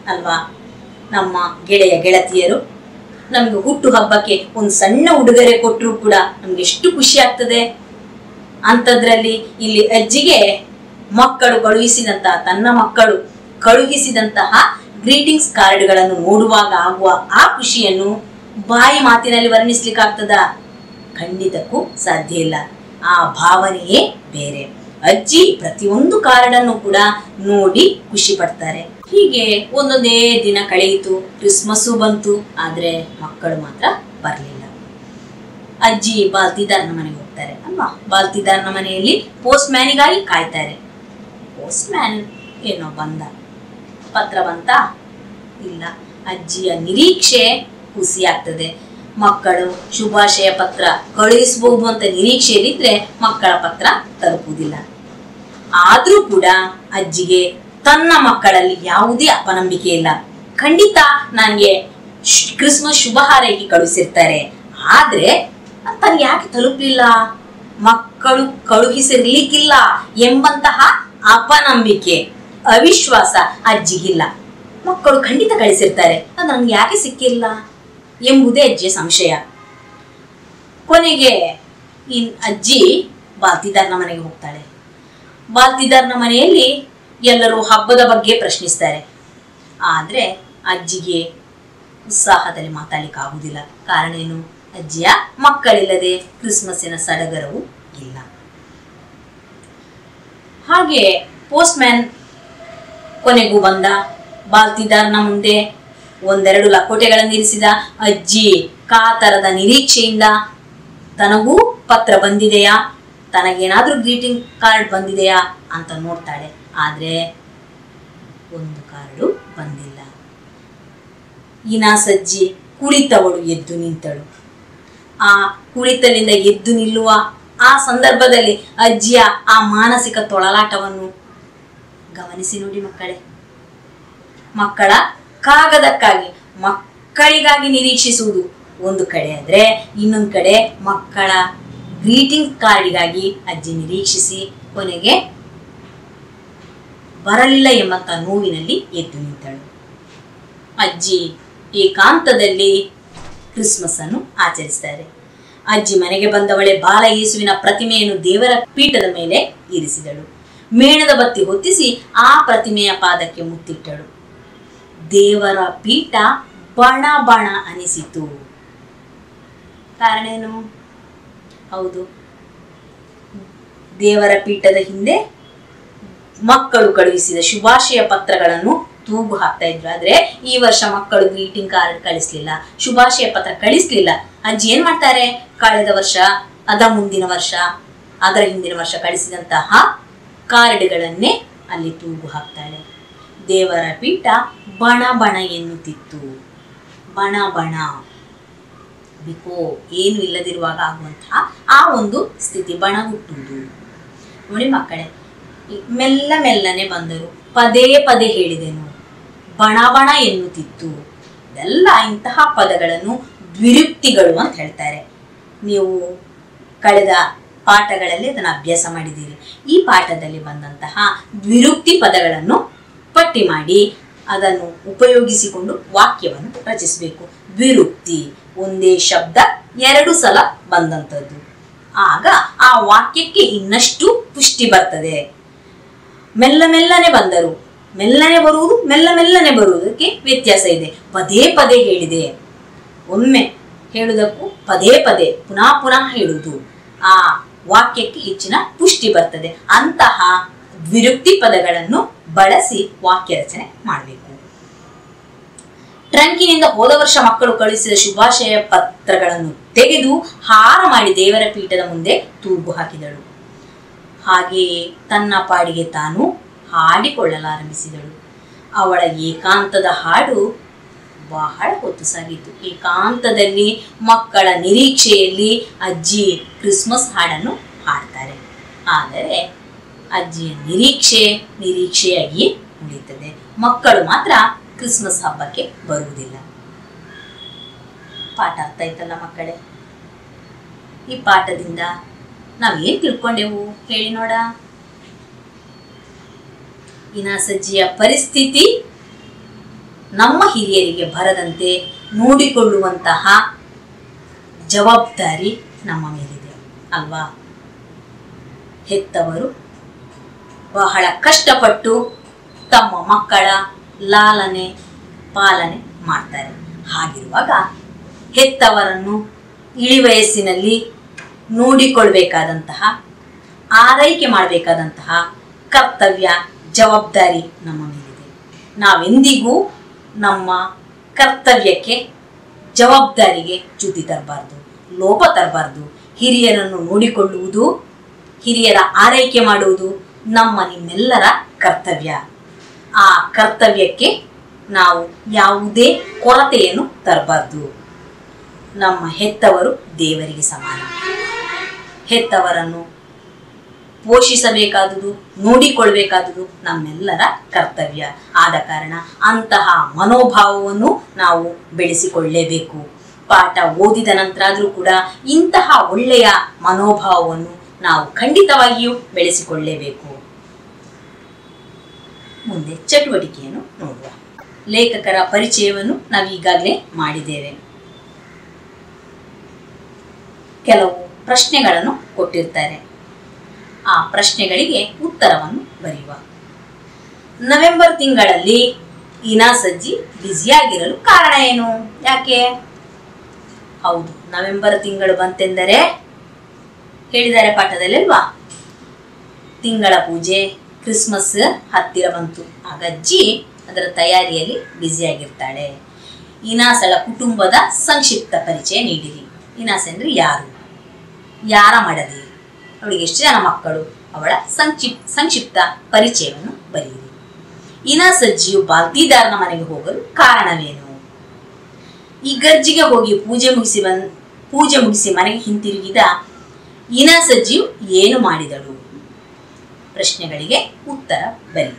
ಅಲ್ವಾ ನಮ್ಮ ಗೆಳೆಯ ಗೆಳತಿಯರು ನಮಗೆ ಹುಟ್ಟು ಹಬ್ಬಕ್ಕೆ ಒಂದು ಸಣ್ಣ ಉಡುಗೊರೆ ಕೊಟ್ಟರು ಕೂಡ ನಮ್ಗೆ ಎಷ್ಟು ಖುಷಿ ಆಗ್ತದೆ ಅಂಥದ್ರಲ್ಲಿ ಇಲ್ಲಿ ಅಜ್ಜಿಗೆ ಮಕ್ಕಳು ಕಳುಹಿಸಿದಂತಹ ತನ್ನ ಮಕ್ಕಳು ಕಳುಹಿಸಿದಂತಹ ಗ್ರೀಟಿಂಗ್ಸ್ ಕಾರ್ಡ್ಗಳನ್ನು ನೋಡುವಾಗ ಆಗುವ ಆ ಖುಷಿಯನ್ನು ಬಾಯಿ ಮಾತಿನಲ್ಲಿ ವರ್ಣಿಸ್ಲಿಕ್ಕಾಗ್ತದ ಖಂಡಿತಕ್ಕೂ ಸಾಧ್ಯ ಇಲ್ಲ ಆ ಭಾವನೆಯೇ ಬೇರೆ ಅಜ್ಜಿ ಪ್ರತಿಯೊಂದು ಕಾರ್ಡನ್ನು ಕೂಡ ನೋಡಿ ಖುಷಿ ಪಡ್ತಾರೆ ಹೀಗೆ ಒಂದೊಂದೇ ದಿನ ಕಳೆಯಿತು ಕ್ರಿಸ್ಮಸ್ಸು ಬಂತು ಆದ್ರೆ ಮಕ್ಕಳು ಮಾತ್ರ ಬರಲಿಲ್ಲ ಅಜ್ಜಿ ಬಾಲ್ತಿದಾರ್ನ ಮನೆಗೆ ಹೋಗ್ತಾರೆ ಅಲ್ವಾ ಬಾಲ್ತಿದಾರ್ನ ಮನೆಯಲ್ಲಿ ಪೋಸ್ಟ್ ಮ್ಯಾನಿಗಾಗಿ ಕಾಯ್ತಾರೆ ಪೋಸ್ಟ್ ಮ್ಯಾನ್ ಏನೋ ಬಂದ ಪತ್ರ ಬಂತಾ ಇಲ್ಲ ಅಜ್ಜಿಯ ನಿರೀಕ್ಷೆ ಹುಸಿ ಆಗ್ತದೆ ಮಕ್ಕಳು ಶುಭಾಶಯ ಪತ್ರ ಕಳುಹಿಸಬಹುದು ಅಂತ ನಿರೀಕ್ಷೆಯಲ್ಲಿದ್ರೆ ಮಕ್ಕಳ ಪತ್ರ ತಲುಪುವುದಿಲ್ಲ ಆದ್ರೂ ಕೂಡ ಅಜ್ಜಿಗೆ ತನ್ನ ಮಕ್ಕಳಲ್ಲಿ ಯಾವುದೇ ಅಪನಂಬಿಕೆ ಇಲ್ಲ ಖಂಡಿತ ನನಗೆ ಶ್- ಕ್ರಿಸ್ಮಸ್ ಶುಭ ಹಾರೈಕೆ ಕಳುಹಿಸಿರ್ತಾರೆ ಆದ್ರೆ ತನಗೆ ಯಾಕೆ ತಲುಪಲಿಲ್ಲ ಮಕ್ಕಳು ಕಳುಹಿಸಿರ್ಲಿಕ್ಕಿಲ್ಲ ಎಂಬಂತಹ ಅಪನಂಬಿಕೆ ಅವಿಶ್ವಾಸ ಅಜ್ಜಿಗಿಲ್ಲ ಮಕ್ಕಳು ಖಂಡಿತ ಕಳಿಸಿರ್ತಾರೆ ಅದು ನನ್ಗೆ ಯಾಕೆ ಸಿಕ್ಕಿಲ್ಲ ಎಂಬುದೇ ಅಜ್ಜಿಯ ಸಂಶಯ ಕೊನೆಗೆ ಇನ್ ಅಜ್ಜಿ ಬಾಲ್ತಿದಾರ್ನ ಮನೆಗೆ ಹೋಗ್ತಾಳೆ ಬಾಲ್ತಿದಾರ್ನ ಮನೆಯಲ್ಲಿ ಎಲ್ಲರೂ ಹಬ್ಬದ ಬಗ್ಗೆ ಪ್ರಶ್ನಿಸ್ತಾರೆ ಆದ್ರೆ ಅಜ್ಜಿಗೆ ಉತ್ಸಾಹದಲ್ಲಿ ಮಾತಾಡ್ಲಿಕ್ಕೆ ಆಗುದಿಲ್ಲ ಕಾರಣ ಏನು ಅಜ್ಜಿಯ ಮಕ್ಕಳಿಲ್ಲದೆ ಕ್ರಿಸ್ಮಸ್ಸಿನ ಸಡಗರವು ಇಲ್ಲ ಹಾಗೆ ಪೋಸ್ಟ್ ಮ್ಯಾನ್ ಕೊನೆಗೂ ಬಂದ ಬಾಲ್ತಿದಾರ್ನ ಮುಂದೆ ಒಂದೆರಡು ಲಕೋಟೆಗಳನ್ನು ಇರಿಸಿದ ಅಜ್ಜಿ ಕಾತರದ ನಿರೀಕ್ಷೆಯಿಂದ ತನಗೂ ಪತ್ರ ಬಂದಿದೆಯಾ ತನಗೇನಾದ್ರೂ ಗ್ರೀಟಿಂಗ್ ಕಾರ್ಡ್ ಬಂದಿದೆಯಾ ಅಂತ ನೋಡ್ತಾಳೆ ಆದ್ರೆ ಒಂದು ಕಾರ್ಡು ಬಂದಿಲ್ಲ ಇನಾಸಜ್ಜಿ ಕುಳಿತವಳು ಎದ್ದು ನಿಂತಳು ಆ ಕುಳಿತಲಿಂದ ಎದ್ದು ನಿಲ್ಲುವ ಆ ಸಂದರ್ಭದಲ್ಲಿ ಅಜ್ಜಿಯ ಆ ಮಾನಸಿಕ ತೊಳಲಾಟವನ್ನು ಗಮನಿಸಿ ನೋಡಿ ಮಕ್ಕಳೇ ಮಕ್ಕಳ ಕಾಗದಕ್ಕಾಗಿ ಮಕ್ಕಳಿಗಾಗಿ ನಿರೀಕ್ಷಿಸುವುದು ಒಂದು ಕಡೆ ಆದ್ರೆ ಇನ್ನೊಂದು ಕಡೆ ಮಕ್ಕಳ ಗ್ರೀಟಿಂಗ್ ಕಾರ್ಡಿಗಾಗಿ ಅಜ್ಜಿ ನಿರೀಕ್ಷಿಸಿ ಕೊನೆಗೆ ಬರಲಿಲ್ಲ ಎಂಬಂತ ನೋವಿನಲ್ಲಿ ಎದ್ದು ನಿಂತಳು ಅಜ್ಜಿ ಏಕಾಂತದಲ್ಲಿ ಕ್ರಿಸ್ಮಸ್ ಅನ್ನು ಆಚರಿಸ್ತಾರೆ ಅಜ್ಜಿ ಮನೆಗೆ ಬಂದವಳೆ ಬಾಲ ಯೇಸುವಿನ ಪ್ರತಿಮೆಯನ್ನು ದೇವರ ಪೀಠದ ಮೇಲೆ ಇರಿಸಿದಳು ಮೇಣದ ಬತ್ತಿ ಹೊತ್ತಿಸಿ ಆ ಪ್ರತಿಮೆಯ ಪಾದಕ್ಕೆ ಮುತ್ತಿಟ್ಟಳು ದೇವರ ಪೀಠ ಬಣ ಬಣ ಅನಿಸಿತು ಕಾರಣ ಏನು ಹೌದು ದೇವರ ಪೀಠದ ಹಿಂದೆ ಮಕ್ಕಳು ಕಳುಹಿಸಿದ ಶುಭಾಶಯ ಪತ್ರಗಳನ್ನು ತೂಗು ಹಾಕ್ತಾ ಇದ್ರು ಆದ್ರೆ ಈ ವರ್ಷ ಮಕ್ಕಳು ಗ್ರೀಟಿಂಗ್ ಕಾರ್ಡ್ ಕಳಿಸ್ಲಿಲ್ಲ ಶುಭಾಶಯ ಪತ್ರ ಕಳಿಸ್ಲಿಲ್ಲ ಅಜ್ಜಿ ಏನ್ ಮಾಡ್ತಾರೆ ಕಳೆದ ವರ್ಷ ಅದ ಮುಂದಿನ ವರ್ಷ ಅದರ ಹಿಂದಿನ ವರ್ಷ ಕಳಿಸಿದಂತಹ ಕಾರ್ಡ್ಗಳನ್ನೇ ಅಲ್ಲಿ ತೂಗು ಹಾಕ್ತಾಳೆ ದೇವರ ಪೀಠ ಬಣ ಬಣ ಎನ್ನುತ್ತಿತ್ತು ಬಣ ಬಣ ಬಿಕೋ ಏನು ಇಲ್ಲದಿರುವಾಗ ಆಗುವಂತಹ ಆ ಒಂದು ಸ್ಥಿತಿ ಬಣ ಹುಟ್ಟುವುದು ನೋಡಿ ಮಕ್ಕಳೇ ಈ ಮೆಲ್ಲ ಮೆಲ್ಲನೆ ಬಂದರು ಪದೇ ಪದೇ ಹೇಳಿದೆನು ಬಣ ಬಣ ಎನ್ನುತ್ತಿತ್ತು ಇದೆಲ್ಲ ಇಂತಹ ಪದಗಳನ್ನು ದ್ವಿರುಕ್ತಿಗಳು ಅಂತ ಹೇಳ್ತಾರೆ ನೀವು ಕಳೆದ ಪಾಠಗಳಲ್ಲಿ ಅದನ್ನು ಅಭ್ಯಾಸ ಮಾಡಿದ್ದೀರಿ ಈ ಪಾಠದಲ್ಲಿ ಬಂದಂತಹ ದ್ವಿರುಕ್ತಿ ಪದಗಳನ್ನು ಪಟ್ಟಿ ಮಾಡಿ ಅದನ್ನು ಉಪಯೋಗಿಸಿಕೊಂಡು ವಾಕ್ಯವನ್ನು ರಚಿಸಬೇಕು ದ್ವಿರುಕ್ತಿ ಒಂದೇ ಶಬ್ದ ಎರಡು ಸಲ ಬಂದಂಥದ್ದು ಆಗ ಆ ವಾಕ್ಯಕ್ಕೆ ಇನ್ನಷ್ಟು ಪುಷ್ಟಿ ಬರ್ತದೆ ಮೆಲ್ಲ ಮೆಲ್ಲನೆ ಬಂದರು ಮೆಲ್ಲನೆ ಬರುವುದು ಮೆಲ್ಲ ಮೆಲ್ಲನೆ ಬರುವುದಕ್ಕೆ ವ್ಯತ್ಯಾಸ ಇದೆ ಪದೇ ಪದೇ ಹೇಳಿದೆ ಒಮ್ಮೆ ಹೇಳುವುದಕ್ಕೂ ಪದೇ ಪದೇ ಪುನಃ ಪುನಃ ಹೇಳುವುದು ಆ ವಾಕ್ಯಕ್ಕೆ ಹೆಚ್ಚಿನ ಪುಷ್ಟಿ ಬರ್ತದೆ ಅಂತಹ ದ್ವಿರುಕ್ತಿ ಪದಗಳನ್ನು ಬಳಸಿ ವಾಕ್ಯ ರಚನೆ ಮಾಡಬೇಕು ಟ್ರಂಕಿನಿಂದ ಹೋದ ವರ್ಷ ಮಕ್ಕಳು ಕಳುಹಿಸಿದ ಶುಭಾಶಯ ಪತ್ರಗಳನ್ನು ತೆಗೆದು ಹಾರ ಮಾಡಿ ದೇವರ ಪೀಠದ ಮುಂದೆ ತೂಗು ಹಾಕಿದಳು ಹಾಗೆಯೇ ತನ್ನ ಪಾಡಿಗೆ ತಾನು ಹಾಡಿಕೊಳ್ಳಲಾರಂಭಿಸಿದಳು ಅವಳ ಏಕಾಂತದ ಹಾಡು ಬಹಳ ಹೊತ್ತು ಸಾಗಿತು ಏಕಾಂತದಲ್ಲಿ ಮಕ್ಕಳ ನಿರೀಕ್ಷೆಯಲ್ಲಿ ಅಜ್ಜಿ ಕ್ರಿಸ್ಮಸ್ ಹಾಡನ್ನು ಹಾಡ್ತಾರೆ ಆದರೆ ಅಜ್ಜಿಯ ನಿರೀಕ್ಷೆ ನಿರೀಕ್ಷೆಯಾಗಿ ಉಳಿಯುತ್ತದೆ ಮಕ್ಕಳು ಮಾತ್ರ ಕ್ರಿಸ್ಮಸ್ ಹಬ್ಬಕ್ಕೆ ಬರುವುದಿಲ್ಲ ಪಾಠ ಅರ್ಥ ಆಯ್ತಲ್ಲ ಮಕ್ಕಳೇ ಈ ಪಾಠದಿಂದ ನಾವೇನ್ ತಿಳ್ಕೊಂಡೆವು ಹೇಳಿ ನೋಡ ಇನಾಸಜ್ಜಿಯ ಪರಿಸ್ಥಿತಿ ನಮ್ಮ ಹಿರಿಯರಿಗೆ ಬರದಂತೆ ನೋಡಿಕೊಳ್ಳುವಂತಹ ಜವಾಬ್ದಾರಿ ನಮ್ಮ ಮೇಲಿದೆ ಅಲ್ವಾ ಹೆತ್ತವರು ಬಹಳ ಕಷ್ಟಪಟ್ಟು ತಮ್ಮ ಮಕ್ಕಳ ಲಾಲನೆ ಪಾಲನೆ ಮಾಡ್ತಾರೆ ಹಾಗಿರುವಾಗ ಹೆತ್ತವರನ್ನು ಇಳಿವಯಸ್ಸಿನಲ್ಲಿ ನೋಡಿಕೊಳ್ಬೇಕಾದಂತಹ ಆರೈಕೆ ಮಾಡಬೇಕಾದಂತಹ ಕರ್ತವ್ಯ ಜವಾಬ್ದಾರಿ ನಮ್ಮ ಮೇಲಿದೆ ನಾವೆಂದಿಗೂ ನಮ್ಮ ಕರ್ತವ್ಯಕ್ಕೆ ಜವಾಬ್ದಾರಿಗೆ ಚ್ಯುತಿ ತರಬಾರ್ದು ಲೋಪ ತರಬಾರ್ದು ಹಿರಿಯರನ್ನು ನೋಡಿಕೊಳ್ಳುವುದು ಹಿರಿಯರ ಆರೈಕೆ ಮಾಡುವುದು ನಮ್ಮ ನಿಮ್ಮೆಲ್ಲರ ಕರ್ತವ್ಯ ಆ ಕರ್ತವ್ಯಕ್ಕೆ ನಾವು ಯಾವುದೇ ಕೊರತೆಯನ್ನು ತರಬಾರ್ದು ನಮ್ಮ ಹೆತ್ತವರು ದೇವರಿಗೆ ಸಮಾನ ಹೆತ್ತವರನ್ನು ಪೋಷಿಸಬೇಕಾದುದು ನೋಡಿಕೊಳ್ಬೇಕಾದುದು ನಮ್ಮೆಲ್ಲರ ಕರ್ತವ್ಯ ಆದ ಕಾರಣ ಅಂತಹ ಮನೋಭಾವವನ್ನು ನಾವು ಬೆಳೆಸಿಕೊಳ್ಳಲೇಬೇಕು ಪಾಠ ಓದಿದ ನಂತರ ಆದರೂ ಕೂಡ ಇಂತಹ ಒಳ್ಳೆಯ ಮನೋಭಾವವನ್ನು ನಾವು ಖಂಡಿತವಾಗಿಯೂ ಬೆಳೆಸಿಕೊಳ್ಳಲೇಬೇಕು ಮುಂದೆ ಚಟುವಟಿಕೆಯನ್ನು ನೋಡುವ ಲೇಖಕರ ಪರಿಚಯವನ್ನು ನಾವು ಈಗಾಗಲೇ ಮಾಡಿದ್ದೇವೆ ಕೆಲವು ಪ್ರಶ್ನೆಗಳನ್ನು ಕೊಟ್ಟಿರ್ತಾರೆ ಆ ಪ್ರಶ್ನೆಗಳಿಗೆ ಉತ್ತರವನ್ನು ಬರೆಯುವ ನವೆಂಬರ್ ತಿಂಗಳಲ್ಲಿ ಇನಾ ಸಜ್ಜಿ ಬ್ಯುಸಿಯಾಗಿರಲು ಕಾರಣ ಏನು ಯಾಕೆ ಹೌದು ನವೆಂಬರ್ ತಿಂಗಳು ಬಂತೆಂದರೆ ಹೇಳಿದ್ದಾರೆ ಪಾಠದಲ್ಲಿ ಅಲ್ವಾ ತಿಂಗಳ ಪೂಜೆ ಕ್ರಿಸ್ಮಸ್ ಹತ್ತಿರ ಬಂತು ಆಗ ಅಜ್ಜಿ ಅದರ ತಯಾರಿಯಲ್ಲಿ ಬ್ಯುಸಿಯಾಗಿರ್ತಾಳೆ ಇನಾಸಳ ಕುಟುಂಬದ ಸಂಕ್ಷಿಪ್ತ ಪರಿಚಯ ನೀಡಿರಿ ಇನಾಸ್ ಅಂದ್ರೆ ಯಾರು ಯಾರ ಮಡದಿ ಅವಳಿಗೆ ಎಷ್ಟು ಜನ ಮಕ್ಕಳು ಅವಳ ಸಂಕ್ಷಿಪ್ ಸಂಕ್ಷಿಪ್ತ ಪರಿಚಯವನ್ನು ಬರೆಯಿರಿ ಇನಾಸ್ ಅಜ್ಜಿಯು ಬಾಲ್ತಿದಾರನ ಮನೆಗೆ ಹೋಗಲು ಕಾರಣವೇನು ಈ ಗರ್ಜಿಗೆ ಹೋಗಿ ಪೂಜೆ ಮುಗಿಸಿ ಬಂದ್ ಪೂಜೆ ಮುಗಿಸಿ ಮನೆಗೆ ಹಿಂತಿರುಗಿದ ಇನಾಸ್ ಅಜ್ಜಿಯು ಏನು ಮಾಡಿದಳು ಪ್ರಶ್ನೆಗಳಿಗೆ ಉತ್ತರ ಬರಿ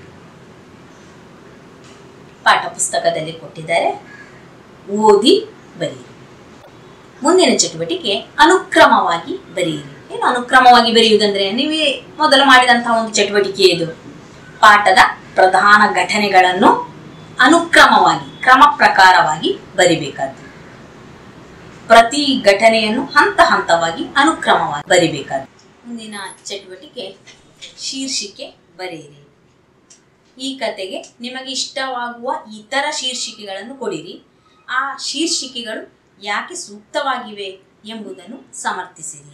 ಪಾಠ ಪುಸ್ತಕದಲ್ಲಿ ಕೊಟ್ಟಿದ್ದಾರೆ ಓದಿ ಬರೆಯಿರಿ ಮುಂದಿನ ಚಟುವಟಿಕೆ ಅನುಕ್ರಮವಾಗಿ ಬರೆಯಿರಿ ಏನು ಅನುಕ್ರಮವಾಗಿ ಬರೆಯುವುದಂದ್ರೆ ನೀವೇ ಮೊದಲು ಮಾಡಿದಂತಹ ಒಂದು ಚಟುವಟಿಕೆ ಇದು ಪಾಠದ ಪ್ರಧಾನ ಘಟನೆಗಳನ್ನು ಅನುಕ್ರಮವಾಗಿ ಕ್ರಮ ಪ್ರಕಾರವಾಗಿ ಬರಿಬೇಕಾದ್ದು ಪ್ರತಿ ಘಟನೆಯನ್ನು ಹಂತ ಹಂತವಾಗಿ ಅನುಕ್ರಮವಾಗಿ ಬರಿಬೇಕಾದ್ದು ಮುಂದಿನ ಚಟುವಟಿಕೆ ಶೀರ್ಷಿಕೆ ಬರೆಯಿರಿ ಈ ಕತೆಗೆ ನಿಮಗೆ ಇಷ್ಟವಾಗುವ ಇತರ ಶೀರ್ಷಿಕೆಗಳನ್ನು ಕೊಡಿರಿ ಆ ಶೀರ್ಷಿಕೆಗಳು ಯಾಕೆ ಸೂಕ್ತವಾಗಿವೆ ಎಂಬುದನ್ನು ಸಮರ್ಥಿಸಿರಿ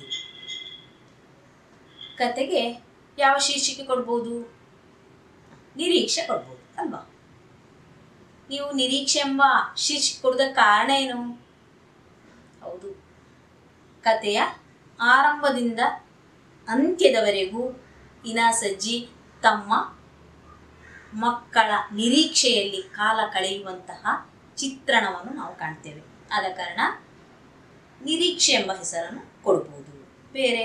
ಕತೆಗೆ ಯಾವ ಶೀರ್ಷಿಕೆ ಕೊಡ್ಬೋದು ನಿರೀಕ್ಷೆ ಕೊಡ್ಬೋದು ಅಲ್ವಾ ನೀವು ನಿರೀಕ್ಷೆ ಎಂಬ ಶೀರ್ಷಿಕೆ ಕೊಡೋದಕ್ಕೆ ಕಾರಣ ಏನು ಹೌದು ಕತೆಯ ಆರಂಭದಿಂದ ಅಂತ್ಯದವರೆಗೂ ಇನಾಸಜ್ಜಿ ತಮ್ಮ ಮಕ್ಕಳ ನಿರೀಕ್ಷೆಯಲ್ಲಿ ಕಾಲ ಕಳೆಯುವಂತಹ ಚಿತ್ರಣವನ್ನು ನಾವು ಕಾಣ್ತೇವೆ ಆದ ಕಾರಣ ನಿರೀಕ್ಷೆ ಎಂಬ ಹೆಸರನ್ನು ಕೊಡ್ಬೋದು ಬೇರೆ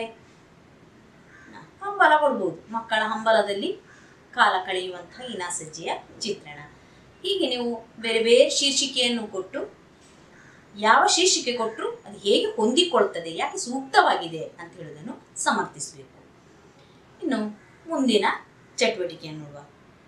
ಹಂಬಲ ಕೊಡ್ಬೋದು ಮಕ್ಕಳ ಹಂಬಲದಲ್ಲಿ ಕಾಲ ಕಳೆಯುವಂತಹ ಇನಾಸಜ್ಜಿಯ ಚಿತ್ರಣ ಹೀಗೆ ನೀವು ಬೇರೆ ಬೇರೆ ಶೀರ್ಷಿಕೆಯನ್ನು ಕೊಟ್ಟು ಯಾವ ಶೀರ್ಷಿಕೆ ಕೊಟ್ಟರು ಅದು ಹೇಗೆ ಹೊಂದಿಕೊಳ್ತದೆ ಯಾಕೆ ಸೂಕ್ತವಾಗಿದೆ ಅಂತ ಹೇಳೋದನ್ನು ಸಮರ್ಥಿಸಬೇಕು ಇನ್ನು ಮುಂದಿನ ಚಟುವಟಿಕೆಯನ್ನು ನೋಡುವ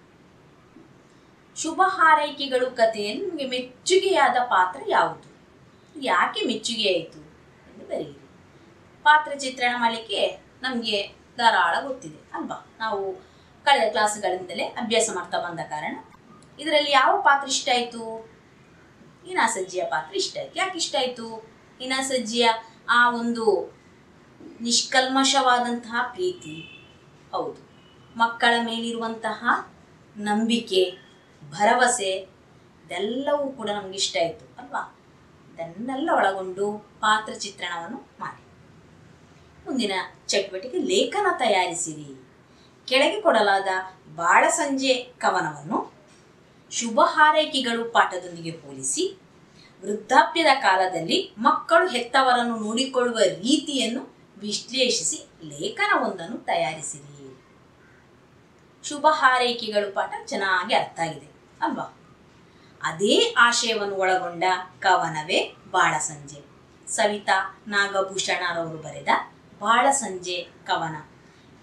ಶುಭ ಹಾರೈಕೆಗಳು ಕಥೆಯಲ್ಲಿ ನಿಮಗೆ ಮೆಚ್ಚುಗೆಯಾದ ಪಾತ್ರ ಯಾವುದು ಯಾಕೆ ಮೆಚ್ಚುಗೆ ಆಯಿತು ಎಂದು ಬರೆಯಿರಿ ಪಾತ್ರ ಚಿತ್ರಣ ಮಾಡಲಿಕ್ಕೆ ನಮಗೆ ಧಾರಾಳ ಗೊತ್ತಿದೆ ಅಲ್ವಾ ನಾವು ಕಳೆದ ಕ್ಲಾಸ್ಗಳಿಂದಲೇ ಅಭ್ಯಾಸ ಮಾಡ್ತಾ ಬಂದ ಕಾರಣ ಇದರಲ್ಲಿ ಯಾವ ಪಾತ್ರ ಇಷ್ಟ ಆಯಿತು ಇನಾಸಜ್ಜಿಯ ಪಾತ್ರ ಇಷ್ಟ ಆಯ್ತು ಯಾಕೆ ಇಷ್ಟ ಆಯಿತು ಇನಾಸಜ್ಜಿಯ ಆ ಒಂದು ನಿಷ್ಕಲ್ಮಶವಾದಂತಹ ಪ್ರೀತಿ ಹೌದು ಮಕ್ಕಳ ಮೇಲಿರುವಂತಹ ನಂಬಿಕೆ ಭರವಸೆ ಇದೆಲ್ಲವೂ ಕೂಡ ನಮ್ಗೆ ಇಷ್ಟ ಆಯಿತು ಅಲ್ವಾ ಇದನ್ನೆಲ್ಲ ಒಳಗೊಂಡು ಪಾತ್ರ ಚಿತ್ರಣವನ್ನು ಮಾಡಿ ಮುಂದಿನ ಚಟುವಟಿಕೆ ಲೇಖನ ತಯಾರಿಸಿರಿ ಕೆಳಗೆ ಕೊಡಲಾದ ಬಾಳ ಸಂಜೆ ಕವನವನ್ನು ಶುಭ ಹಾರೈಕೆಗಳು ಪಾಠದೊಂದಿಗೆ ಹೋಲಿಸಿ ವೃದ್ಧಾಪ್ಯದ ಕಾಲದಲ್ಲಿ ಮಕ್ಕಳು ಹೆತ್ತವರನ್ನು ನೋಡಿಕೊಳ್ಳುವ ರೀತಿಯನ್ನು ವಿಶ್ಲೇಷಿಸಿ ಲೇಖನವೊಂದನ್ನು ತಯಾರಿಸಿರಿ ಶುಭ ಹಾರೈಕೆಗಳು ಪಾಠ ಚೆನ್ನಾಗಿ ಅರ್ಥ ಆಗಿದೆ ಅಲ್ವಾ ಅದೇ ಆಶಯವನ್ನು ಒಳಗೊಂಡ ಕವನವೇ ಬಾಳ ಸಂಜೆ ಸವಿತಾ ನಾಗಭೂಷಣರವರು ಬರೆದ ಬಾಳ ಸಂಜೆ ಕವನ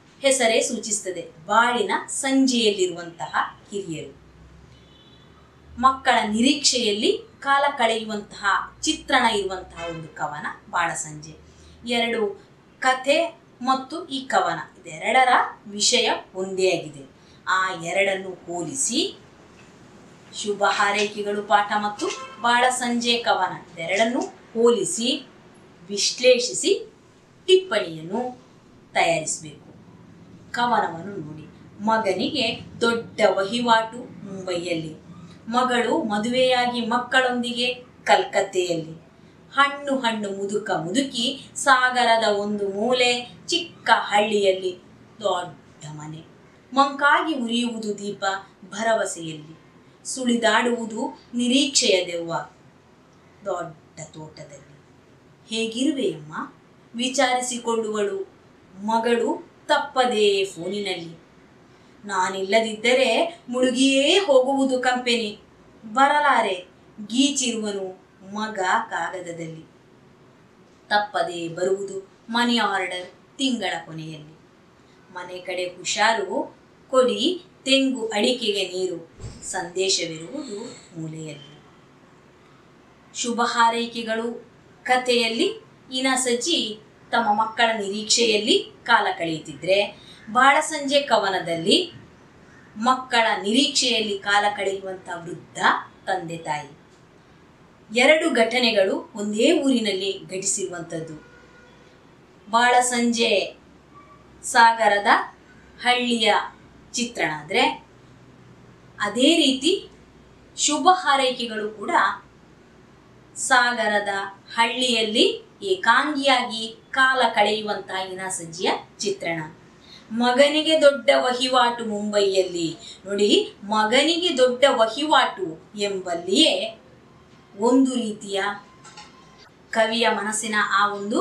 ಹೆಸರೇ ಸೂಚಿಸುತ್ತದೆ ಬಾಳಿನ ಸಂಜೆಯಲ್ಲಿರುವಂತಹ ಹಿರಿಯರು ಮಕ್ಕಳ ನಿರೀಕ್ಷೆಯಲ್ಲಿ ಕಾಲ ಕಳೆಯುವಂತಹ ಚಿತ್ರಣ ಇರುವಂತಹ ಒಂದು ಕವನ ಬಾಳ ಸಂಜೆ ಎರಡು ಕಥೆ ಮತ್ತು ಈ ಕವನ ಇದೆರಡರ ವಿಷಯ ಒಂದೇ ಆಗಿದೆ ಆ ಎರಡನ್ನು ಹೋಲಿಸಿ ಶುಭ ಹಾರೈಕೆಗಳು ಪಾಠ ಮತ್ತು ಬಾಳ ಸಂಜೆ ಕವನ ಇದೆರಡನ್ನು ಹೋಲಿಸಿ ವಿಶ್ಲೇಷಿಸಿ ಟಿಪ್ಪಣಿಯನ್ನು ತಯಾರಿಸಬೇಕು ಕವನವನ್ನು ನೋಡಿ ಮಗನಿಗೆ ದೊಡ್ಡ ವಹಿವಾಟು ಮುಂಬೈಯಲ್ಲಿ ಮಗಳು ಮದುವೆಯಾಗಿ ಮಕ್ಕಳೊಂದಿಗೆ ಕಲ್ಕತ್ತೆಯಲ್ಲಿ ಹಣ್ಣು ಹಣ್ಣು ಮುದುಕ ಮುದುಕಿ ಸಾಗರದ ಒಂದು ಮೂಲೆ ಚಿಕ್ಕ ಹಳ್ಳಿಯಲ್ಲಿ ದೊಡ್ಡ ಮನೆ ಮಂಕಾಗಿ ಉರಿಯುವುದು ದೀಪ ಭರವಸೆಯಲ್ಲಿ ಸುಳಿದಾಡುವುದು ನಿರೀಕ್ಷೆಯ ದೆವ್ವ ದೊಡ್ಡ ತೋಟದಲ್ಲಿ ಹೇಗಿರುವೆಯಮ್ಮ ವಿಚಾರಿಸಿಕೊಳ್ಳುವಳು ಮಗಳು ತಪ್ಪದೇ ಫೋನಿನಲ್ಲಿ ನಾನಿಲ್ಲದಿದ್ದರೆ ಮುಳುಗಿಯೇ ಹೋಗುವುದು ಕಂಪೆನಿ ಬರಲಾರೆ ಗೀಚಿರುವನು ಮಗ ಕಾಗದದಲ್ಲಿ ತಪ್ಪದೇ ಬರುವುದು ಮನಿ ಆರ್ಡರ್ ತಿಂಗಳ ಕೊನೆಯಲ್ಲಿ ಮನೆ ಕಡೆ ಹುಷಾರು ಕೊಡಿ ತೆಂಗು ಅಡಿಕೆಗೆ ನೀರು ಸಂದೇಶವಿರುವುದು ಮೂಲೆಯಲ್ಲಿ ಶುಭ ಹಾರೈಕೆಗಳು ಕಥೆಯಲ್ಲಿ ಇನಸಜ್ಜಿ ತಮ್ಮ ಮಕ್ಕಳ ನಿರೀಕ್ಷೆಯಲ್ಲಿ ಕಾಲ ಕಳೆಯುತ್ತಿದ್ರೆ ಬಾಳ ಸಂಜೆ ಕವನದಲ್ಲಿ ಮಕ್ಕಳ ನಿರೀಕ್ಷೆಯಲ್ಲಿ ಕಾಲ ಕಳೆಯುವಂಥ ವೃದ್ಧ ತಂದೆ ತಾಯಿ ಎರಡು ಘಟನೆಗಳು ಒಂದೇ ಊರಿನಲ್ಲಿ ಘಟಿಸಿರುವಂಥದ್ದು ಬಾಳ ಸಂಜೆ ಸಾಗರದ ಹಳ್ಳಿಯ ಚಿತ್ರಣ ಆದರೆ ಅದೇ ರೀತಿ ಶುಭ ಹಾರೈಕೆಗಳು ಕೂಡ ಸಾಗರದ ಹಳ್ಳಿಯಲ್ಲಿ ಏಕಾಂಗಿಯಾಗಿ ಕಾಲ ಕಳೆಯುವಂತಹ ಇನಾಸಜ್ಜಿಯ ಚಿತ್ರಣ ಮಗನಿಗೆ ದೊಡ್ಡ ವಹಿವಾಟು ಮುಂಬೈಯಲ್ಲಿ ನೋಡಿ ಮಗನಿಗೆ ದೊಡ್ಡ ವಹಿವಾಟು ಎಂಬಲ್ಲಿಯೇ ಒಂದು ರೀತಿಯ ಕವಿಯ ಮನಸ್ಸಿನ ಆ ಒಂದು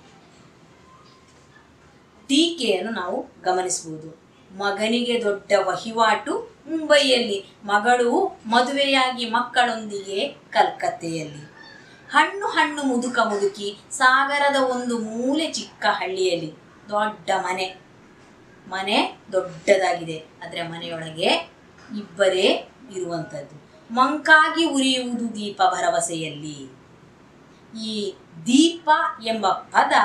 ಟೀಕೆಯನ್ನು ನಾವು ಗಮನಿಸಬಹುದು ಮಗನಿಗೆ ದೊಡ್ಡ ವಹಿವಾಟು ಮುಂಬೈಯಲ್ಲಿ ಮಗಳು ಮದುವೆಯಾಗಿ ಮಕ್ಕಳೊಂದಿಗೆ ಕಲ್ಕತ್ತೆಯಲ್ಲಿ ಹಣ್ಣು ಹಣ್ಣು ಮುದುಕ ಮುದುಕಿ ಸಾಗರದ ಒಂದು ಮೂಲೆ ಚಿಕ್ಕ ಹಳ್ಳಿಯಲ್ಲಿ ದೊಡ್ಡ ಮನೆ ಮನೆ ದೊಡ್ಡದಾಗಿದೆ ಆದರೆ ಮನೆಯೊಳಗೆ ಇಬ್ಬರೇ ಇರುವಂಥದ್ದು ಮಂಕಾಗಿ ಉರಿಯುವುದು ದೀಪ ಭರವಸೆಯಲ್ಲಿ ಈ ದೀಪ ಎಂಬ ಪದ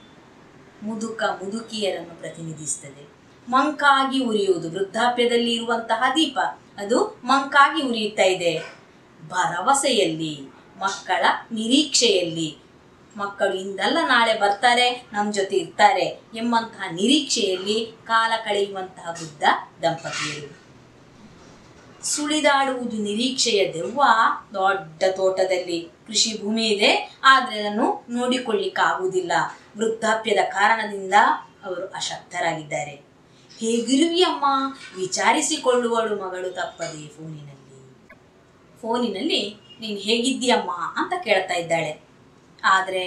ಮುದುಕ ಮುದುಕಿಯರನ್ನು ಪ್ರತಿನಿಧಿಸ್ತದೆ ಮಂಕಾಗಿ ಉರಿಯುವುದು ವೃದ್ಧಾಪ್ಯದಲ್ಲಿ ಇರುವಂತಹ ದೀಪ ಅದು ಮಂಕಾಗಿ ಉರಿಯುತ್ತಾ ಇದೆ ಭರವಸೆಯಲ್ಲಿ ಮಕ್ಕಳ ನಿರೀಕ್ಷೆಯಲ್ಲಿ ಮಕ್ಕಳು ಇಂದಲ್ಲ ನಾಳೆ ಬರ್ತಾರೆ ನಮ್ಮ ಜೊತೆ ಇರ್ತಾರೆ ಎಂಬಂತಹ ನಿರೀಕ್ಷೆಯಲ್ಲಿ ಕಾಲ ಕಳೆಯುವಂತಹ ಬುದ್ಧ ದಂಪತಿಯರು ಸುಳಿದಾಡುವುದು ನಿರೀಕ್ಷೆಯ ದೆವ್ವ ದೊಡ್ಡ ತೋಟದಲ್ಲಿ ಕೃಷಿ ಭೂಮಿ ಇದೆ ಆದರೆ ಅದನ್ನು ನೋಡಿಕೊಳ್ಳಿಕ್ಕಾಗುವುದಿಲ್ಲ ವೃದ್ಧಾಪ್ಯದ ಕಾರಣದಿಂದ ಅವರು ಅಶಕ್ತರಾಗಿದ್ದಾರೆ ಹೇಗಿರುವಿಯಮ್ಮ ವಿಚಾರಿಸಿಕೊಳ್ಳುವಳು ಮಗಳು ತಪ್ಪದೆ ಫೋನಿನಲ್ಲಿ ಫೋನಿನಲ್ಲಿ ನೀನು ಹೇಗಿದ್ದೀಯಮ್ಮ ಅಂತ ಕೇಳ್ತಾ ಇದ್ದಾಳೆ ಆದರೆ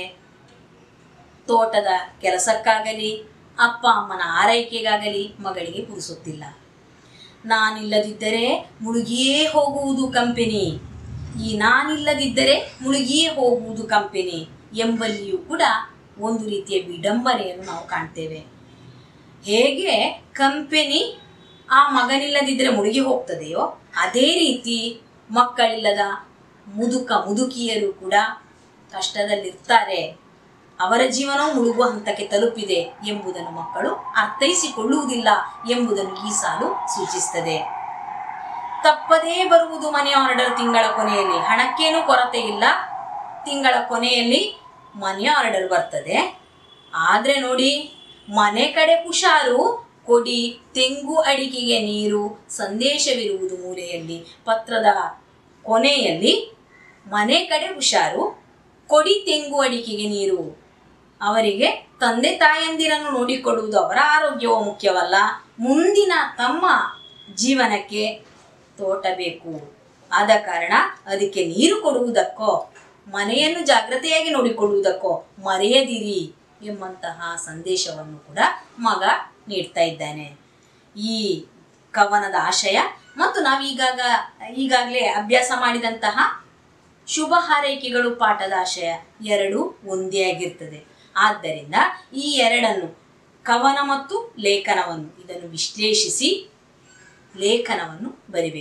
ತೋಟದ ಕೆಲಸಕ್ಕಾಗಲಿ ಅಪ್ಪ ಅಮ್ಮನ ಆರೈಕೆಗಾಗಲಿ ಮಗಳಿಗೆ ಪುರುಸುತ್ತಿಲ್ಲ ನಾನಿಲ್ಲದಿದ್ದರೆ ಮುಳುಗಿಯೇ ಹೋಗುವುದು ಕಂಪೆನಿ ಈ ನಾನಿಲ್ಲದಿದ್ದರೆ ಮುಳುಗಿಯೇ ಹೋಗುವುದು ಕಂಪೆನಿ ಎಂಬಲ್ಲಿಯೂ ಕೂಡ ಒಂದು ರೀತಿಯ ವಿಡಂಬನೆಯನ್ನು ನಾವು ಕಾಣ್ತೇವೆ ಹೇಗೆ ಕಂಪೆನಿ ಆ ಮಗನಿಲ್ಲದಿದ್ದರೆ ಮುಳುಗಿ ಹೋಗ್ತದೆಯೋ ಅದೇ ರೀತಿ ಮಕ್ಕಳಿಲ್ಲದ ಮುದುಕ ಮುದುಕಿಯರು ಕೂಡ ಕಷ್ಟದಲ್ಲಿರ್ತಾರೆ ಅವರ ಜೀವನವು ಮುಳುಗುವ ಹಂತಕ್ಕೆ ತಲುಪಿದೆ ಎಂಬುದನ್ನು ಮಕ್ಕಳು ಅರ್ಥೈಸಿಕೊಳ್ಳುವುದಿಲ್ಲ ಎಂಬುದನ್ನು ಈ ಸಾಲು ಸೂಚಿಸುತ್ತದೆ ತಪ್ಪದೇ ಬರುವುದು ಮನೆ ಆರ್ಡರ್ ತಿಂಗಳ ಕೊನೆಯಲ್ಲಿ ಹಣಕ್ಕೇನು ಕೊರತೆ ಇಲ್ಲ ತಿಂಗಳ ಕೊನೆಯಲ್ಲಿ ಮನೆ ಆರ್ಡರ್ ಬರ್ತದೆ ಆದರೆ ನೋಡಿ ಮನೆ ಕಡೆ ಹುಷಾರು ಕೊಡಿ ತೆಂಗು ಅಡಿಕೆಗೆ ನೀರು ಸಂದೇಶವಿರುವುದು ಮೂಲೆಯಲ್ಲಿ ಪತ್ರದ ಕೊನೆಯಲ್ಲಿ ಮನೆ ಕಡೆ ಹುಷಾರು ಕೊಡಿ ತೆಂಗು ಅಡಿಕೆಗೆ ನೀರು ಅವರಿಗೆ ತಂದೆ ತಾಯಂದಿರನ್ನು ನೋಡಿಕೊಳ್ಳುವುದು ಅವರ ಆರೋಗ್ಯವೂ ಮುಖ್ಯವಲ್ಲ ಮುಂದಿನ ತಮ್ಮ ಜೀವನಕ್ಕೆ ತೋಟ ಬೇಕು ಆದ ಕಾರಣ ಅದಕ್ಕೆ ನೀರು ಕೊಡುವುದಕ್ಕೋ ಮನೆಯನ್ನು ಜಾಗ್ರತೆಯಾಗಿ ನೋಡಿಕೊಳ್ಳುವುದಕ್ಕೋ ಮರೆಯದಿರಿ ಎಂಬಂತಹ ಸಂದೇಶವನ್ನು ಕೂಡ ಮಗ ನೀಡ್ತಾ ಇದ್ದಾನೆ ಈ ಕವನದ ಆಶಯ ಮತ್ತು ನಾವೀಗಾಗ ಈಗಾಗಲೇ ಅಭ್ಯಾಸ ಮಾಡಿದಂತಹ ಶುಭ ಹಾರೈಕೆಗಳು ಪಾಠದ ಆಶಯ ಎರಡು ಒಂದೇ ಆಗಿರ್ತದೆ ಆದ್ದರಿಂದ ಈ ಎರಡನ್ನು ಕವನ ಮತ್ತು ಲೇಖನವನ್ನು ಇದನ್ನು ವಿಶ್ಲೇಷಿಸಿ ಲೇಖನವನ್ನು ಬರಿಬೇಕು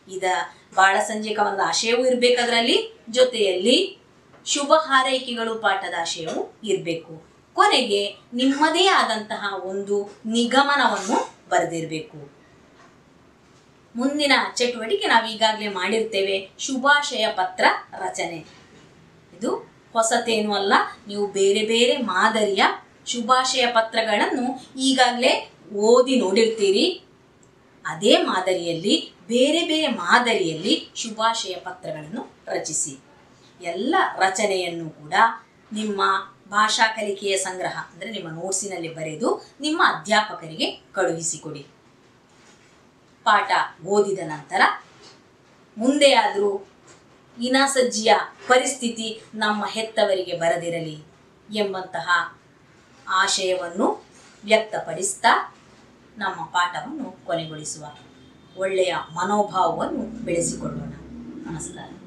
ಇದ ಬಾಳ ಸಂಜೆಕ ಒಂದು ಆಶಯವೂ ಇರಬೇಕು ಅದರಲ್ಲಿ ಜೊತೆಯಲ್ಲಿ ಶುಭ ಹಾರೈಕೆಗಳು ಪಾಠದ ಆಶಯವು ಇರಬೇಕು ಕೊನೆಗೆ ನಿಮ್ಮದೇ ಆದಂತಹ ಒಂದು ನಿಗಮನವನ್ನು ಬರೆದಿರಬೇಕು ಮುಂದಿನ ಚಟುವಟಿಕೆ ನಾವು ಈಗಾಗಲೇ ಮಾಡಿರ್ತೇವೆ ಶುಭಾಶಯ ಪತ್ರ ರಚನೆ ಇದು ಹೊಸತೇನು ಅಲ್ಲ ನೀವು ಬೇರೆ ಬೇರೆ ಮಾದರಿಯ ಶುಭಾಶಯ ಪತ್ರಗಳನ್ನು ಈಗಾಗಲೇ ಓದಿ ನೋಡಿರ್ತೀರಿ ಅದೇ ಮಾದರಿಯಲ್ಲಿ ಬೇರೆ ಬೇರೆ ಮಾದರಿಯಲ್ಲಿ ಶುಭಾಶಯ ಪತ್ರಗಳನ್ನು ರಚಿಸಿ ಎಲ್ಲ ರಚನೆಯನ್ನು ಕೂಡ ನಿಮ್ಮ ಭಾಷಾ ಕಲಿಕೆಯ ಸಂಗ್ರಹ ಅಂದರೆ ನಿಮ್ಮ ನೋಟ್ಸಿನಲ್ಲಿ ಬರೆದು ನಿಮ್ಮ ಅಧ್ಯಾಪಕರಿಗೆ ಕಳುಹಿಸಿಕೊಡಿ ಪಾಠ ಓದಿದ ನಂತರ ಮುಂದೆ ಆದರೂ ಇನಾಸಜ್ಜಿಯ ಪರಿಸ್ಥಿತಿ ನಮ್ಮ ಹೆತ್ತವರಿಗೆ ಬರದಿರಲಿ ಎಂಬಂತಹ ಆಶಯವನ್ನು ವ್ಯಕ್ತಪಡಿಸ್ತಾ ನಮ್ಮ ಪಾಠವನ್ನು ಕೊನೆಗೊಳಿಸುವ ಒಳ್ಳೆಯ ಮನೋಭಾವವನ್ನು ಬೆಳೆಸಿಕೊಳ್ಳೋಣ ನಮಸ್ಕಾರ